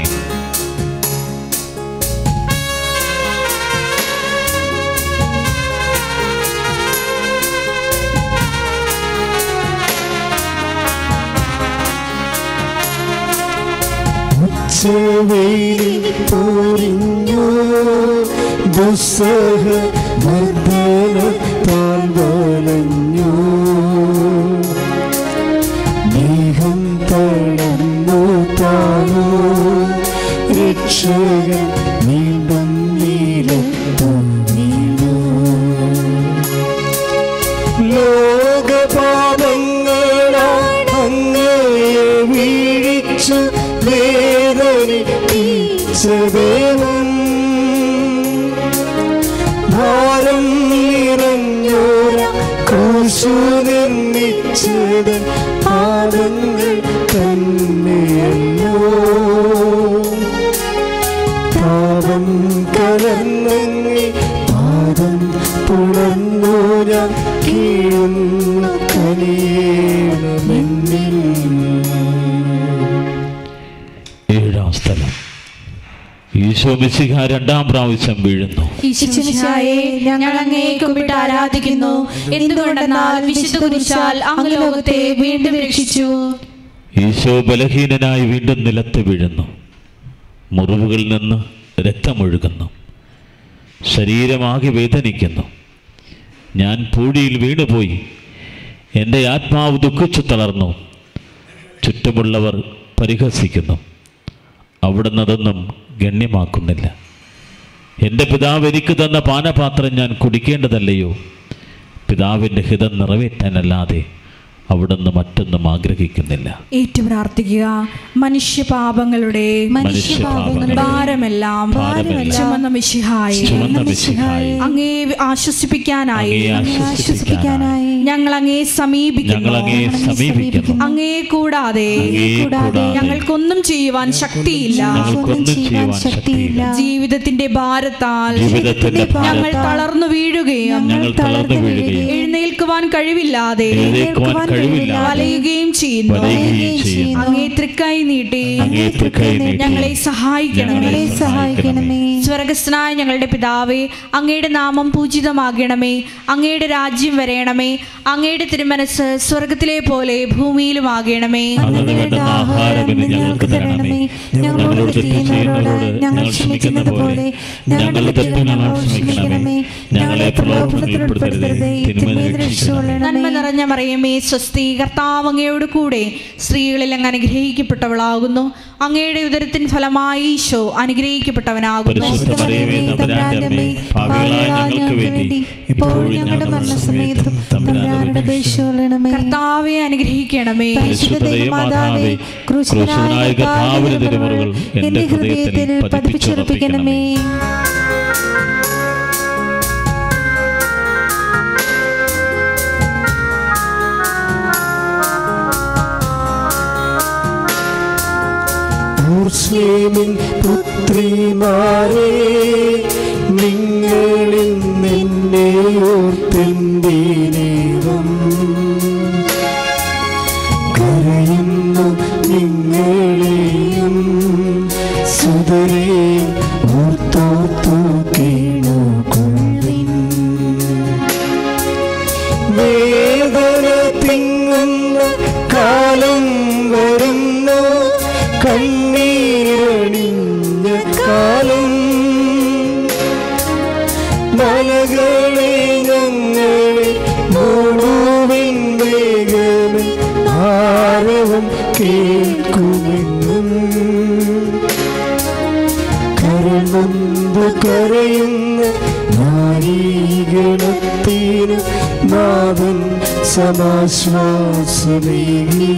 ഉച്ചവെയിൽ പൊരിഞ്ഞു ദുസ്സഹ മർദ്ദനത്താൽ വലഞ്ഞു മേഘം തളർന്നു താനു രക്ഷകൻ വീണ്ടും നീലത്തു വീണു ലോകപാപങ്ങളാൽ അങ്ങയെ വീഴിച്ചു വേദനിപ്പിച്ചദേവൻ ഭാരം നിറഞ്ഞോര ക്രൂശു നിർമ്മിച്ചത് പാദങ്ങൾ തന്നെയല്ലോ പാപം കലർന്നങ്ങി പാദം പുണർന്നു ഞാൻ കീഴുന്നു കനിയണമെന്നിൽ ഏഴാം സ്ഥലം ഈശോ മിശിഹ രണ്ടാം പ്രാവശ്യം വീഴുന്നു ഈശ്വമിശിഹായെ ഞങ്ങൾ അങ്ങയെ കുമ്പിട്ട് ആരാധിക്കുന്നു എന്തുകൊണ്ടെന്നാൽ വിശുദ്ധ കുരിശാൽ അങ്ങ് ലോകത്തെ വീണ്ടും രക്ഷിച്ചു ഈശോ ബലഹീനനായി വീണ്ടും നിലത്ത് വീഴുന്നു മുറിവുകളിൽ നിന്ന് രക്തമൊഴുകുന്നു ശരീരമാകെ വേദനിക്കുന്നു ഞാൻ പൂഴിയിൽ വീണുപോയി എൻ്റെ ആത്മാവ് ദുഃഖിച്ചു തളർന്നു ചുറ്റുമുള്ളവർ പരിഹസിക്കുന്നു അവിടുന്ന് അതൊന്നും ഗണ്യമാക്കുന്നില്ല എൻ്റെ പിതാവ് എനിക്ക് തന്ന പാനപാത്രം ഞാൻ കുടിക്കേണ്ടതല്ലയോ പിതാവിൻ്റെ ഹിതം നിറവേറ്റാനല്ലാതെ അവിടുന്ന് മറ്റൊന്നും ആഗ്രഹിക്കുന്നില്ല ഏറ്റു പ്രാർത്ഥിക്കുക മനുഷ്യപാപങ്ങളുടെ മനുഷ്യപാപങ്ങളുടെ ഭാരമെല്ലാം ഭാരമെല്ലാം ചുമന്ന മിശിഹായി ചുമന്ന മിശിഹായി അങ്ങേ ആശ്വസിപ്പിക്കാനായി അങ്ങയെ ആശ്വസിപ്പിക്കാനായി ഞങ്ങൾ അങ്ങേ ഞങ്ങൾ സമീപിക്കുന്നു അങ്ങയെ സമീപിക്കുന്നു അങ്ങേ കൂടാതെ അങ്ങയെ കൂടാതെ ഞങ്ങൾക്കൊന്നും ചെയ്യുവാൻ ശക്തിയില്ല ഞങ്ങൾക്കൊന്നും ചെയ്യുവാൻ ശക്തിയില്ല ജീവിതത്തിന്റെ ഭാരത്താൽ ജീവിതത്തിന്റെ ഞങ്ങൾ ഭാരത്താൽ തളർന്നു വീഴുകയും ഞങ്ങൾ തളർന്നു വീഴുകയും എഴുന്നേൽക്കുവാൻ കഴിവില്ലാതെ എഴുന്നേൽക്കുവാൻ കഴിവില്ലാതെ വലയുകയും ചെയ്യുന്നു വലയുകയും ചെയ്യുന്നു അങ്ങേ തൃക്കൈ നീട്ടി അങ്ങേ തൃക്കൈ നീട്ടി ഞങ്ങളെ സഹായിക്കണമേ ഞങ്ങളെ സഹായിക്കണമേ സ്വർഗസ്നായ ഞങ്ങളുടെ പിതാവേ അങ്ങയുടെ നാമം പൂജിതമാകണമേ അങ്ങയുടെ രാജ്യം വരയണമേ അങ്ങയുടെ തിരുമനസ് സ്വർഗത്തിലെ പോലെ ഭൂമിയിലുമാകണമേ അന്നു വേണ്ട ആഹാരം ഇന്ന് ഞങ്ങൾക്ക് തരണമേ ഞങ്ങളോട് തെറ്റ് ചെയ്യുന്നവരോട് ഞങ്ങൾ ക്ഷമിക്കുന്ന പോലെ ഞങ്ങളുടെ തെറ്റ് ഞങ്ങൾ ക്ഷമിക്കണമേ ഞങ്ങളെ പ്രലോഭനത്തിൽ ഉൾപ്പെടുത്തരുതേ തിന്മയിൽ രക്ഷിക്കണമേ നന്മ നിറഞ്ഞ മറിയമേ സ്വസ്തി കർത്താവ് അങ്ങയോട് കൂടെ സ്ത്രീകളിൽ അങ്ങ് അനുഗ്രഹിക്കപ്പെട്ടവളാകുന്നു അങ്ങയുടെ ഉദരത്തിൻ ഫലമായി ഈശോ അനുഗ്രഹിക്കപ്പെട്ടവനാകുന്നു പരിശുദ്ധ മറിയമേ തമ്പുരാന്റെ അമ്മേ ഭാവികളായ ഞങ്ങൾക്ക് വേണ്ടി ഇപ്പോഴും ഞങ്ങളുടെ മരണസമയത്തും തമ്പുരാനോട് അപേക്ഷിച്ചുകൊള്ളണമേ കർത്താവെ അനുഗ്രഹിക്കണമേ പരിശുദ്ധ ദൈവമാതാവേ ക്രൂശനായ കർത്താവിന്റെ തിരുമുറകൾ എന്റെ ഹൃദയത്തിൽ പതിപ്പിച്ചുറപ്പിക്കണമേ മുസ്ലിമിൻ പുത്രിമാരെ നിങ്ങളിൽ നിന്നെ ഓർത്തെന്തീനേവം കരയുന്നു നിങ്ങളെയും സുതരെ ഓർത്തോർത്തു കേണുകൊള്ളിൻ വേദന തിങ്ങുന്ന കാലം വരുന്നു കണ്ണീരണിഞ്ഞ കാലം മലകളെ ഞങ്ങളെ മൂടുവിൻ വേഗമേ ഭാരവും കേൾക്കുമെന്നും കരമന്ത് കരയുന്ന നാരീഗണത്തിന് നാഥൻ സമാശ്വാസമേകി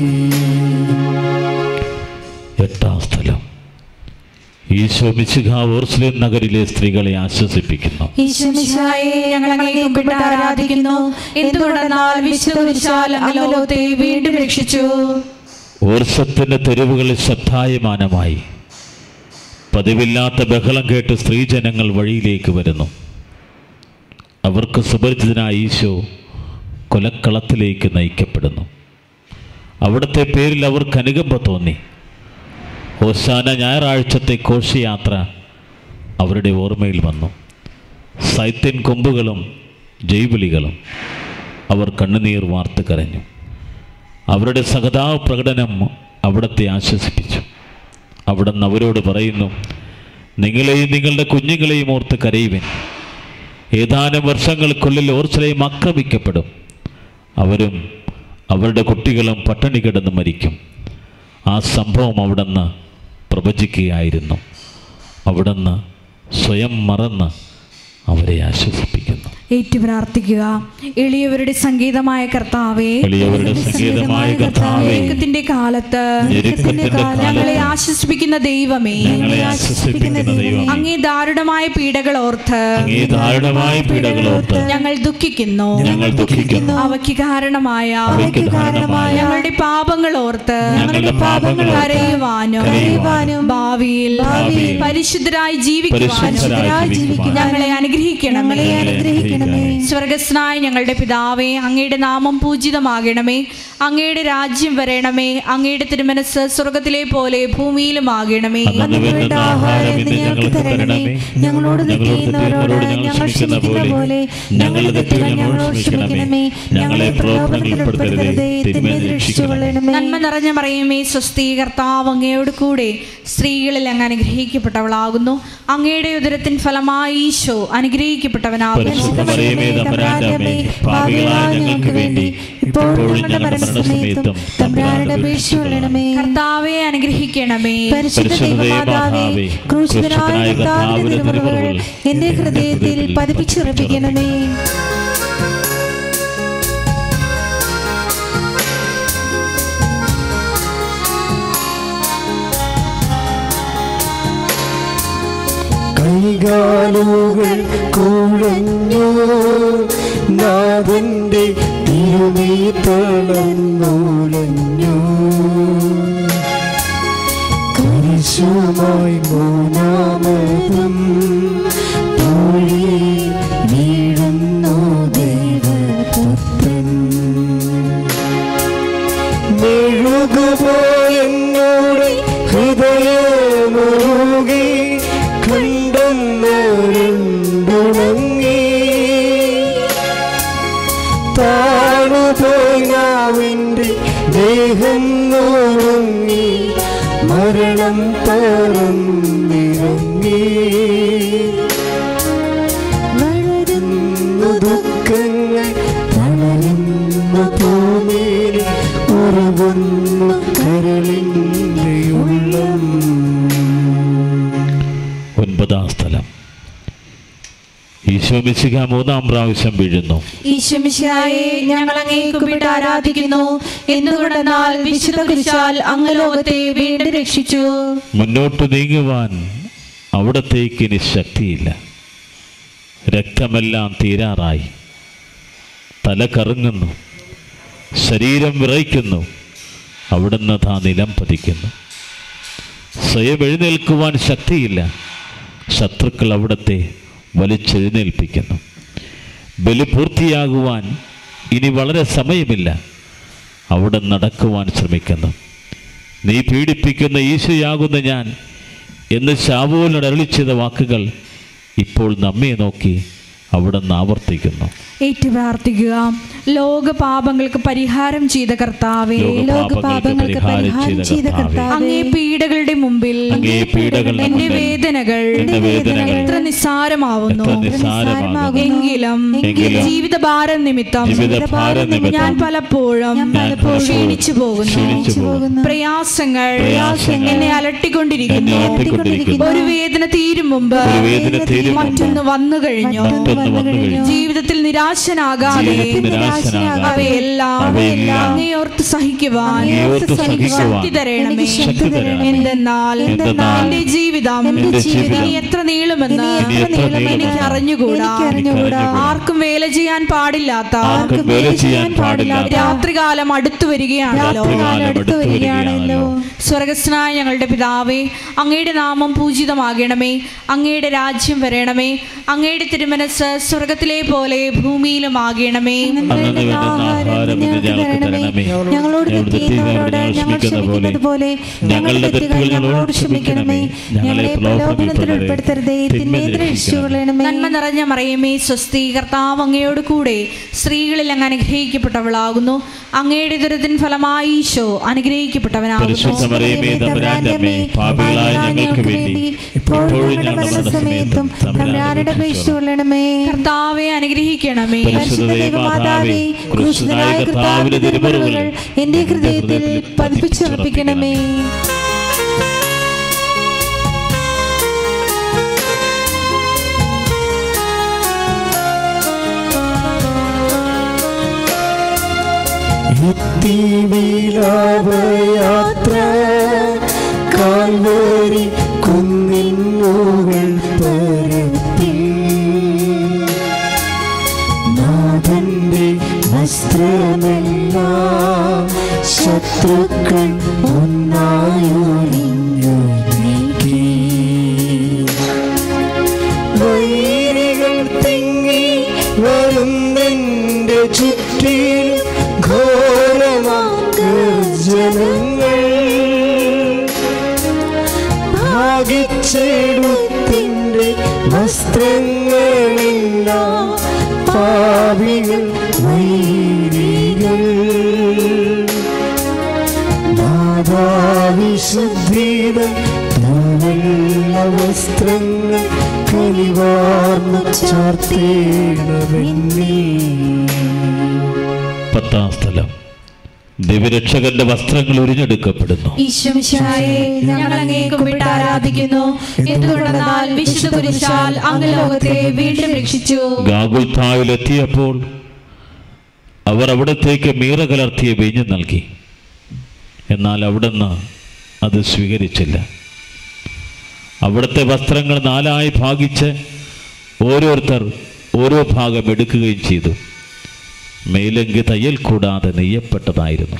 എട്ടാം സ്ഥലം ഈശോ മിശിഹ ഓർസ്ലേം നഗരിലെ സ്ത്രീകളെ ആശ്വസിപ്പിക്കുന്നു ഈശ്വമിശായെ ഞങ്ങൾ അങ്ങേ കുമ്പിട്ട് ആരാധിക്കുന്നു എന്തുകൊണ്ടെന്നാൽ വിശുദ്ധ കുരിശാൽ അങ്ങ് ലോകത്തെ വീണ്ടും രക്ഷിച്ചു ഓർസത്തിന്റെ തെരുവുകളിൽ ശ്രദ്ധായമാനമായി പതിവില്ലാത്ത ബഹളം കേട്ട് സ്ത്രീജനങ്ങൾ വഴിയിലേക്ക് വരുന്നു അവർക്ക് സുപരിചിതനായ ഈശോ കൊലക്കളത്തിലേക്ക് നയിക്കപ്പെടുന്നു അവിടുത്തെ പേരിൽ അവർക്ക് അനുകമ്പ തോന്നി ഹോസാന ഞായറാഴ്ചത്തെ ഘോഷയാത്ര അവരുടെ ഓർമ്മയിൽ വന്നു സൈത്യൻ കൊമ്പുകളും ജൈവിളികളും അവർ കണ്ണുനീർ വാർത്ത് കരഞ്ഞു അവരുടെ സഹതാപ പ്രകടനം അവിടത്തെ ആശ്വസിപ്പിച്ചു അവിടുന്ന് അവരോട് പറയുന്നു നിങ്ങളെയും നിങ്ങളുടെ കുഞ്ഞുങ്ങളെയും ഓർത്ത് കരയുവൻ ഏതാനും വർഷങ്ങൾക്കുള്ളിൽ ഓർച്ചലയും ആക്രമിക്കപ്പെടും അവരും അവരുടെ കുട്ടികളും പട്ടിണി കിടന്ന് മരിക്കും ആ സംഭവം അവിടുന്ന് പ്രവചിക്കുകയായിരുന്നു അവിടുന്ന് സ്വയം മറന്ന് അവരെ ആശ്വസിപ്പിക്കുന്നു ഏറ്റു പ്രാർത്ഥിക്കുക എളിയവരുടെ സംഗീതമായ കർത്താവേ എളിയവരുടെ സംഗീതമായ കർത്താവേ ഞെരുക്കത്തിന്റെ കാലത്ത് ഞെരുക്കത്തിന്റെ ഞങ്ങളെ കാലത്ത് ആശ്വസിപ്പിക്കുന്ന ദൈവമേ ഞങ്ങളെ ആശ്വസിപ്പിക്കുന്ന ദൈവം അങ്ങേ ദാരുണമായ പീഡകൾ ഓർത്ത് അങ്ങേ ദാരുണമായ പീഡകളോർത്ത് ഞങ്ങൾ ദുഃഖിക്കുന്നു ഞങ്ങൾ ദുഃഖിക്കുന്നു അവയ്ക്ക് കാരണമായ അവയ്ക്ക് കാരണമായ ഞങ്ങളുടെ പാപങ്ങൾ ഓർത്ത് ഞങ്ങളുടെ പാപങ്ങൾ ഓർത്ത് കരയുവാനും കരയുവാനും ഭാവിയിൽ ഭാവിയിൽ പരിശുദ്ധരായി ജീവിക്കുവാനും പരിശുദ്ധരായി ജീവിക്കുവാനും ഞങ്ങളെ അനുഗ്രഹിക്കണമേ ഞങ്ങളെ അനുഗ്രഹിക്കണമേ സ്വർഗസ്നായ ഞങ്ങളുടെ പിതാവേ അങ്ങയുടെ നാമം പൂജിതമാകണമേ അങ്ങയുടെ രാജ്യം വരണമേ അങ്ങയുടെ തിരുമനസ് സ്വർഗത്തിലെ പോലെ ഭൂമിയിലും ആകണമേ അന്നു വേണ്ട ആഹാരം ഇന്ന് ഞങ്ങൾക്ക് തരണമേ ഞങ്ങളോട് തെറ്റ് ചെയ്യുന്നവരോട് ഞങ്ങൾ ക്ഷമിക്കുന്ന പോലെ ഞങ്ങളുടെ തെറ്റുകൾ ഞങ്ങളോട് ക്ഷമിക്കണമേ ഞങ്ങളെ പ്രലോഭനത്തിൽ ഉൾപ്പെടുത്തരുതേ തിന്മയിൽ രക്ഷിച്ചുകൊള്ളണമേ നന്മ നിറഞ്ഞ മറിയമേ സ്വസ്തി കർത്താവ് അങ്ങയോട് കൂടെ സ്ത്രീകളിൽ അങ്ങ് അനുഗ്രഹിക്കപ്പെട്ടവളാകുന്നു അങ്ങയുടെ ഉദരത്തിൻ ഫലമായി ഈശോ അനുഗ്രഹിക്കപ്പെട്ടവനാകുന്നു പരിശുദ്ധ മറിയമേ തമ്പുരാന്റെ അമ്മേ പാപികളായ ഞങ്ങൾക്ക് വേണ്ടി ഇപ്പോഴും ഞങ്ങളുടെ മരണസമയത്തും തമ്പുരാനുടെ അപേക്ഷയുള്ളണമേ കർത്താവെ അനുഗ്രഹിക്കണമേ പരിശുദ്ധ ദൈവമാതാവേ ക്രൂശിതനായ കർത്താവിന്റെ തിരുമുറവുകൾ എന്റെ ഹൃദയത്തിൽ പതിപ്പിച്ചുറപ്പിക്കണമേ കൈകാലുകൾ കുഴഞ്ഞു നാഥന്റെ തിരുമീ തളർന്നുലഞ്ഞു കുരിശുമായി മൂന്നാമതും തോഴി വീഴുന്നു ദൈവപുത്രൻ മെഴുകുപോയെന്നോട് ഹൃദയമുറുകി കണ്ടെന്നുരുണ്ടുണങ്ങി താണുപോയാവിൻ്റെ ദേഹം നുറങ്ങി മരണം പറന്നിറങ്ങി വളരുന്നു ദുഃഖങ്ങൾ വളരുന്നു ഭൂമിയിൽ ഉറവുന്നു കരളിൻ്റെ ഉള്ളം ഒൻപതാം സ്ഥലം ഈശോ മിശിക മൂന്നാം പ്രാവശ്യം വീഴുന്നു ഈശ്വമിശായെ ഞങ്ങൾ അങ്ങേ കുമ്പിട്ട് ആരാധിക്കുന്നു എന്തുകൊണ്ടെന്നാൽ വിശുദ്ധ കുരിശാൽ അങ്ങ് ലോകത്തെ വീണ്ടും രക്ഷിച്ചു മുന്നോട്ട് നീങ്ങുവാൻ അവിടത്തേക്ക് ഇനി ശക്തിയില്ല രക്തമെല്ലാം തീരാറായി തല കറങ്ങുന്നു ശരീരം വിറയ്ക്കുന്നു അവിടുന്ന് താ നിലം പതിക്കുന്നു സ്വയം എഴുന്നേൽക്കുവാൻ ശക്തിയില്ല ശത്രുക്കൾ അവിടത്തെ വലിച്ചെഴുന്നേൽപ്പിക്കുന്നു ബലി പൂർത്തിയാകുവാൻ ഇനി വളരെ സമയമില്ല അവിടെ നടക്കുവാൻ ശ്രമിക്കുന്നു നീ പീഡിപ്പിക്കുന്ന ഈശോയാകുന്ന ഞാൻ എന്ന് ശാവോനോട് അരളി ചെയ്ത വാക്കുകൾ ഇപ്പോൾ നമ്മെ നോക്കി അവിടെ നിന്ന് ആവർത്തിക്കുന്നു ഏറ്റു പ്രാർത്ഥിക്കുക ലോക പാപങ്ങൾക്ക് പരിഹാരം ചെയ്ത കർത്താവേ ലോകപാപങ്ങൾക്ക് പരിഹാരം ചെയ്ത കർത്താവേ, അങ്ങേ പീഡകളുടെ മുമ്പിൽ അങ്ങേ പീഡകളുടെ എന്റെ മുമ്പിൽ വേദനകൾ എന്റെ വേദനകൾ എത്ര നിസ്സാരമാവുന്നു എത്ര നിസ്സാരമാകുന്നു എങ്കിലും എങ്കിലും ജീവിത ഭാരം നിമിത്തം ജീവിത ഭാരം നിമിത്തം ഞാൻ പലപ്പോഴും ഞാൻ പലപ്പോഴും ക്ഷീണിച്ചു പോകുന്നു ക്ഷീണിച്ചു പോകുന്നു പ്രയാസങ്ങൾ പ്രയാസങ്ങൾ എന്നെ അലട്ടിക്കൊണ്ടിരിക്കുന്നു എന്നെ അലട്ടിക്കൊണ്ടിരിക്കുന്നു. ഒരു വേദന തീരും മുമ്പ് ഒരു വേദന തീരും മുമ്പ് മറ്റൊന്ന് വന്നു കഴിഞ്ഞു മറ്റൊന്ന് വന്നു കഴിഞ്ഞു ജീവിതത്തിൽ നിരാശനാകാതെ ജീവിതത്തിൽ നിരാശനാകാതെ അവയെല്ലാം അവയെല്ലാം അങ്ങേയോർത്ത് സഹിക്കുവാൻ അങ്ങേയോർത്ത് സഹിക്കുവാൻ ശക്തി തരണമേ ശക്തി തരണമേ. എന്തെന്നാൽ എന്തെന്നാൽ എന്റെ ജീവിതം എന്റെ ജീവിതം ഇനി എത്ര നീളുമെന്ന് ഇനി എത്ര നീളുമെന്ന് എനിക്ക് അറിഞ്ഞുകൂടാ എനിക്ക് അറിഞ്ഞുകൂടാ. ആർക്കും വേല ചെയ്യാൻ പാടില്ലാത്ത ആർക്കും വേല ചെയ്യാൻ പാടില്ലാത്ത രാത്രികാലം അടുത്തു വരികയാണല്ലോ രാത്രികാലം അടുത്തു വരികയാണല്ലോ സ്വർഗസ്നായ ഞങ്ങളുടെ പിതാവേ അങ്ങയുടെ നാമം പൂജിതമാകണമേ അങ്ങയുടെ രാജ്യം വരണമേ അങ്ങയുടെ തിരുമനസ് സ്വർഗത്തിലെ പോലെ ഭൂമിയിലും ആകണമേ അന്നു വേണ്ട ആഹാരം ഇന്ന് ഞങ്ങൾക്ക് തരണമേ ഞങ്ങളോട് തെറ്റ് ചെയ്യുന്നവരോട് ഞങ്ങൾ ക്ഷമിക്കുന്നത് പോലെ ഞങ്ങളുടെ തെറ്റുകൾ ഞങ്ങളോട് ക്ഷമിക്കണമേ ഞങ്ങളെ പ്രലോഭനത്തിൽ ഉൾപ്പെടുത്തരുതേ തിന്മയിൽ രക്ഷിച്ചുകൊള്ളണമേ നന്മ നിറഞ്ഞ മറിയമേ സ്വസ്തി കർത്താവ് അങ്ങയോട് കൂടെ സ്ത്രീകളിൽ അങ്ങ് അനുഗ്രഹിക്കപ്പെട്ടവളാകുന്നു അങ്ങയുടെ ദുരിതത്തിൻ ഫലമായി ഈശോ അനുഗ്രഹിക്കപ്പെട്ടവനാകുന്നു പരിശുദ്ധ മറിയമേ തമ്പുരാന്റെ അമ്മേ പാപികളായ ഞങ്ങൾക്ക് വേണ്ടി ഇപ്പോഴും ഞങ്ങളുടെ മരണസമയത്തും തമ്പുരാനുടെ അപേക്ഷിച്ചുകൊള്ളണമേ കർത്താവെ അനുഗ്രഹിക്കണമേ പരിശുദ്ധ ദൈവമാതാവേ ക്രൂശനായ കർത്താവിന്റെ തിരുമുറവുകൾ എന്റെ ഹൃദയത്തിൽ പതിപ്പിച്ചുറപ്പിക്കണമേ എത്തി വിലാപയാത്ര കാൽവരി കുന്നിൻ മുകൾ പരപ്പിൽ നാഥന്റെ വസ്ത്രമെല്ലാം ശത്രുക്കൾ ഒന്നായൊഴിഞ്ഞു നീക്കി ഭാഗിച്ചെടുത്തിൻ്റെ വസ്ത്രങ്ങളെല്ലാം പാവികൾ വൈരികൾ നാദാവിശുദ്ധീത നല്ല വസ്ത്രങ്ങൾ കനിവാർന്നു ചാർത്തേണമെന്നേ പത്താം സ്ഥലം ദിവരക്ഷകന്റെ വസ്ത്രങ്ങൾ ഉരിഞ്ഞെടുക്കപ്പെടുന്നു ഈശ്വമിശായെ ഞങ്ങൾ അങ്ങേ കുമ്പിട്ട് ആരാധിക്കുന്നു എന്തുകൊണ്ടെന്നാൽ വിശുദ്ധ കുരിശാൽ അങ്ങ് ലോകത്തെ വീണ്ടും രക്ഷിച്ചു ഗാഗുൽത്താവിലെത്തിയപ്പോൾ അവർ അവിടത്തേക്ക് മീറ കലർത്തിയ വീഞ്ഞ് നൽകി എന്നാൽ അവിടുന്ന് അത് സ്വീകരിച്ചില്ല അവിടുത്തെ വസ്ത്രങ്ങൾ നാലായി ഭാഗിച്ച് ഓരോരുത്തർ ഓരോ ഭാഗം എടുക്കുകയും ചെയ്തു മേലങ്കി തയ്യൽ കൂടാതെ നെയ്യപ്പെട്ടതായിരുന്നു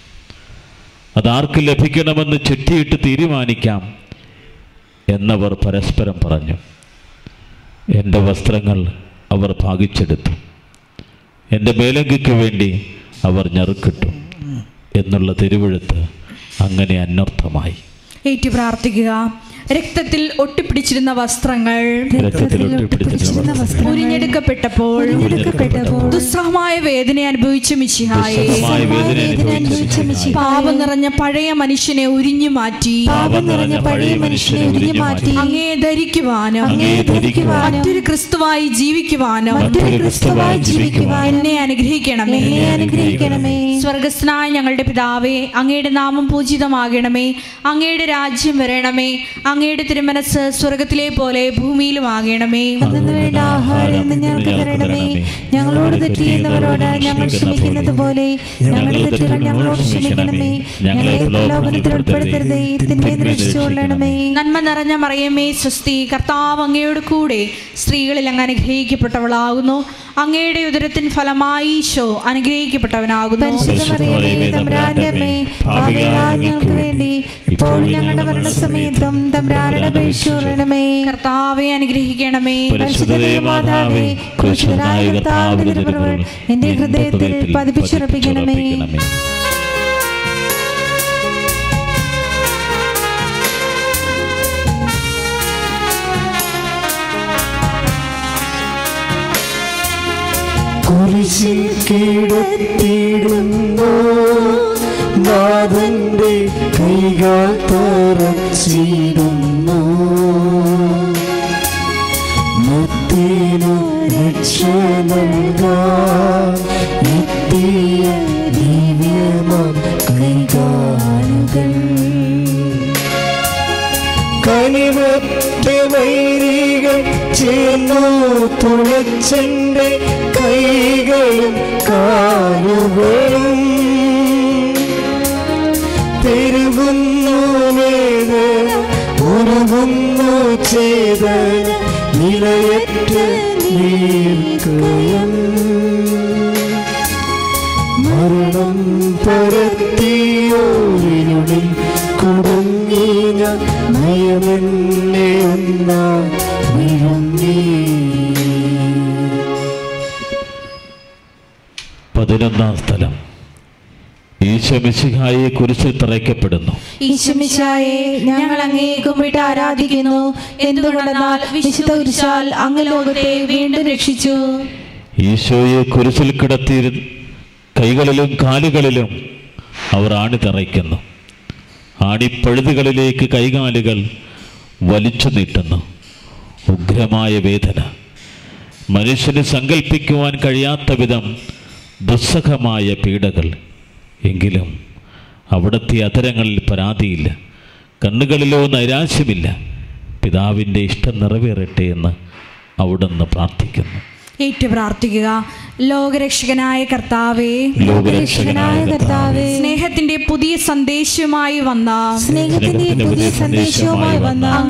അതാർക്ക് ലഭിക്കണമെന്ന് ചുറ്റിയിട്ട് തീരുമാനിക്കാം എന്നവർ പരസ്പരം പറഞ്ഞു എൻ്റെ വസ്ത്രങ്ങൾ അവർ ഭാഗിച്ചെടുത്തു എൻ്റെ മേലങ്കിക്ക് വേണ്ടി അവർ ഞറുക്കിട്ടു എന്നുള്ള തിരുവഴുത്ത് അങ്ങനെ അനർത്ഥമായി ഏറ്റു പ്രാർത്ഥിക്കുക രക്തത്തിൽ ഒട്ടിപ്പിടിച്ചിരുന്ന വസ്ത്രങ്ങൾ രക്തത്തിൽ ഒട്ടിപ്പിടിച്ചിരുന്ന വസ്ത്രം ഉരിഞ്ഞെടുക്കപ്പെട്ടപ്പോൾ ഉരിഞ്ഞെടുക്കപ്പെട്ടപ്പോൾ ദുസ്സഹമായ വേദന അനുഭവിച്ച മിശിഹായെ ദുസ്സഹമായ വേദന വേദന അനുഭവിച്ച അനുഭവിച്ച പാപം നിറഞ്ഞ പഴയ മനുഷ്യനെ ഉരിഞ്ഞു മാറ്റി പാപം നിറഞ്ഞ പഴയ മനുഷ്യനെ ഉരിഞ്ഞു മാറ്റി അങ്ങേ ധരിക്കുവാനും അങ്ങേ ധരിക്കുവാനും മറ്റൊരു ക്രിസ്തുവായി ജീവിക്കുവാനും മറ്റൊരു ക്രിസ്തുവായി ജീവിക്കുവാൻ എന്നെ അനുഗ്രഹിക്കണമേ എന്നെ അനുഗ്രഹിക്കണമേ സ്വർഗസ്ഥനായ ഞങ്ങളുടെ പിതാവേ അങ്ങയുടെ നാമം പൂജിതമാകണമേ അങ്ങയുടെ രാജ്യം വരണമേ അങ്ങയുടെ തിരുമനസ് സ്വർഗത്തിലെ പോലെ ഭൂമിയിലും ആകണമേ അന്നു വേണ്ട ആഹാരം ഇന്ന് ഞങ്ങൾക്ക് തരണമേ ഞങ്ങളോട് തെറ്റ് ചെയ്യുന്നവരോട് ഞങ്ങൾ ക്ഷമിക്കുന്നത് പോലെ ഞങ്ങളുടെ തെറ്റുകൾ ഞങ്ങളോട് ക്ഷമിക്കണമേ ഞങ്ങളെ പ്രലോഭനത്തിൽ ഉൾപ്പെടുത്തരുതേ തിന്മയിൽ രക്ഷിച്ചുകൊള്ളണമേ നന്മ നിറഞ്ഞ മറിയമേ സ്വസ്തി കർത്താവ് അങ്ങയോട് കൂടെ സ്ത്രീകളിൽ അങ്ങ് അനുഗ്രഹിക്കപ്പെട്ടവളാകുന്നു അങ്ങയുടെ ഉദരത്തിൻ ഫലമായി ഈശോ അനുഗ്രഹിക്കപ്പെട്ടവനാകുന്നു പരിശുദ്ധമറിയമേ തമ്പുരാന്റെ അമ്മേ പാപികളായ ഞങ്ങൾക്ക് വേണ്ടി ഇപ്പോൾ ഞങ്ങളുടെ മരണസമയത്തും തമ്പുരാനുടെ അപേക്ഷിച്ചുകൊള്ളണമേ കർത്താവെ അനുഗ്രഹിക്കണമേ പരിശുദ്ധതേ മാതാവേ കൃഷ്ണനായ കർത്താവിന്റെ തിരുമുറകൾ എന്റെ ഹൃദയത്തിൽ പതിപ്പിച്ചുറപ്പിക്കണമേ കുരിശിൽ കിടത്തിടുന്നു നാഥന്റെ കൈകൾ തറച്ചിടുന്നു മുത്തിനു രക്ഷ നൽകാൻ എത്തിയ ദിവ്യമാം കൈകാലുകൾ കനിമറ്റ വൈരികൾ ചേർന്നു തുളച്ചെന്റെ കൈകളും കാലുകളും പെരുകുന്നു വേദന ഉരുകുന്നു ചേതന നിലയറ്റ നീർക്കയം മരണം പരത്തിയോരിനുള്ളിൽ കുടുങ്ങി ഞാൻ ഭയമെന്നെ ഒന്നാ വിഴുങ്ങി പതിനൊന്നാം സ്ഥലം ഈശോമിശിഹായെ കുരിശിൽ തറയ്ക്കപ്പെടുന്നു ഈശ്വമിശായെ ഞങ്ങൾ അങ്ങേ കുമ്പിട്ട് ആരാധിക്കുന്നു എന്തുകൊണ്ടെന്നാൽ വിശുദ്ധ കുരിശാൽ അങ്ങ് ലോകത്തെ വീണ്ടും രക്ഷിച്ചു ഈശോയെ കുരിശിൽ കിടത്തി കൈകളിലും കാലുകളിലും അവർ ആണി തറയ്ക്കുന്നു ആണിപ്പഴുതുകളിലേക്ക് കൈകാലുകൾ വലിച്ചു നീട്ടുന്നു ഉഗ്രമായ വേദന മനുഷ്യന് സങ്കല്പിക്കുവാൻ കഴിയാത്ത വിധം ദുസ്സഹമായ പീഡകൾ എങ്കിലും അവിടുത്തെ അതരങ്ങളിൽ പരാതിയില്ല കണ്ണുകളിലോ നൈരാശ്യമില്ല പിതാവിൻ്റെ ഇഷ്ടം നിറവേറട്ടെ എന്ന് അവിടുന്ന് പ്രാർത്ഥിക്കുന്നു ഏറ്റു പ്രാർത്ഥിക്കുക ലോകരക്ഷകനായ കർത്താവേ ലോകരക്ഷകനായ കർത്താവേ സ്നേഹത്തിന്റെ പുതിയ സന്ദേശവുമായി വന്ന സ്നേഹത്തിന്റെ പുതിയ സന്ദേശവുമായി വന്ന അങ്ങേ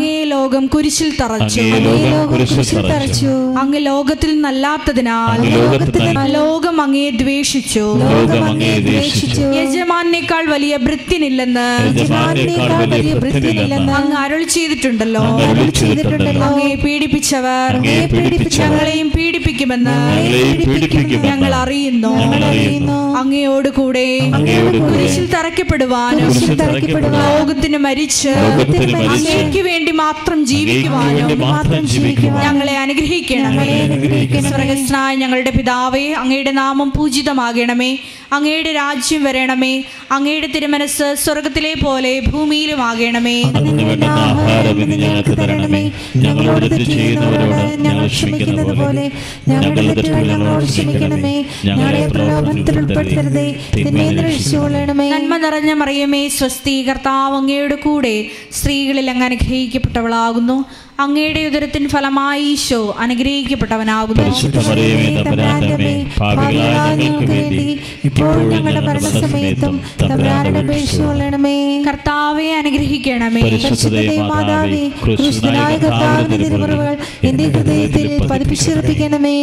ലോകം കുരിശിൽ തറച്ചു അങ്ങേ അങ്ങേ ലോകം ലോകം കുരിശിൽ കുരിശിൽ തറച്ചു തറച്ചു അങ്ങ് ലോകത്തിൽ നല്ലാത്തതിനാൽ അങ്ങ് ലോകത്തിൽ നല്ല- ലോകം അങ്ങയെ ദ്വേഷിച്ചു ലോകം അങ്ങേ ദ്വേഷിച്ചു യജമാനേക്കാൾ വലിയ ഭൃത്യനില്ലെന്ന് യജമാനേക്കാൾ വലിയ വൃത്തിയില്ലെന്ന് അങ്ങ് അരുൾ ചെയ്തിട്ടുണ്ടല്ലോ അങ്ങ് അരുളി ചെയ്തിട്ടുണ്ടല്ലോ അങ്ങയെ പീഡിപ്പിച്ചവർ അങ്ങയെ പീഡിപ്പിച്ചവർ ഞങ്ങളെയും പീഡിപ്പിക്കുമെന്ന് ഞങ്ങളെയും പീഡിപ്പിക്കുമെന്ന് ഞങ്ങൾ അറിയുന്നു ഞങ്ങൾ അറിയുന്നു അങ്ങയോട് കൂടെ അങ്ങയോട് കൂടെ കുരിശിൽ തറയ്ക്കപ്പെടുവാനും കുരിശിൽ തറയ്ക്കപ്പെടുവാനും ലോകത്തിന് മരിച്ച് ലോകത്തിന് മരിച്ച് അങ്ങേക്ക് വേണ്ടി മാത്രം അങ്ങേക്ക് ജീവിക്കുവാനും വേണ്ടി മാത്രം ജീവിക്കുവാനും ഞങ്ങളെ അനുഗ്രഹിക്കണമേ സ്വർഗസ്നായ ഞങ്ങളുടെ പിതാവേ അങ്ങയുടെ നാമം പൂജിതമാകണമേ അങ്ങയുടെ രാജ്യം വരണമേ അങ്ങയുടെ തിരുമനസ് സ്വർഗത്തിലെ പോലെ ഭൂമിയിലുമാകണമേ അന്നു വേണ്ടുന്ന ആഹാരം ഇന്ന് ഞങ്ങൾക്ക് തരണമേ ഞങ്ങളോട് തെറ്റ് ചെയ്യുന്നവരോട് ഞങ്ങൾ ക്ഷമിക്കുന്നത് പോലെ ഞങ്ങളുടെ തെറ്റുകൾ ഞങ്ങളോട് ക്ഷമിക്കണമേ ഞങ്ങളെ പ്രലോഭനത്തിൽ ഉൾപ്പെടുത്തരുതേ തിന്മയിൽ രക്ഷിച്ചുകൊള്ളണമേ നന്മ നിറഞ്ഞ മറിയമേ സ്വസ്തി കർത്താവ് അങ്ങയുടെ കൂടെ സ്ത്രീകളിൽ അങ്ങ് അനുഗ്രഹിക്കപ്പെട്ടവളാകുന്നു അങ്ങയുടെ ഉദരത്തിൻ ഫലമായി ഈശോ അനുഗ്രഹിക്കപ്പെട്ടവനാകുന്നു പരിശുദ്ധ മറിയമേ തമ്പുരാന്റെ അമ്മേ, പാപികളായ ഞങ്ങൾക്ക് വേണ്ടി ഇപ്പോഴും ഞങ്ങളുടെ മരണസമയത്തും തമ്പുരാനോട് അപേക്ഷിച്ചുകൊള്ളണമേ കർത്താവെ അനുഗ്രഹിക്കണമേ പരിശുദ്ധതേ മാതാവേ ക്രിസ്തുനായ കർത്താവിന്റെ തിരുമുറവുകൾ എന്റെ ഹൃദയത്തിൽ പതിപ്പിച്ചുറപ്പിക്കണമേ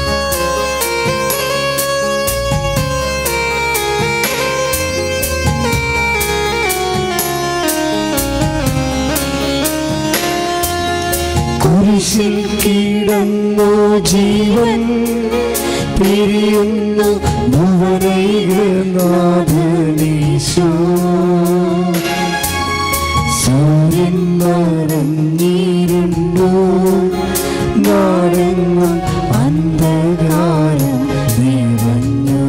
കുരിശിൽ കിടന്നു ജീവൻ പിരിയുന്നു ഭുവനൈകനാഥനീശോ സൂര്യൻ മറഞ്ഞിരുന്നു നാടെങ്ങും അന്ധകാരം നിറഞ്ഞു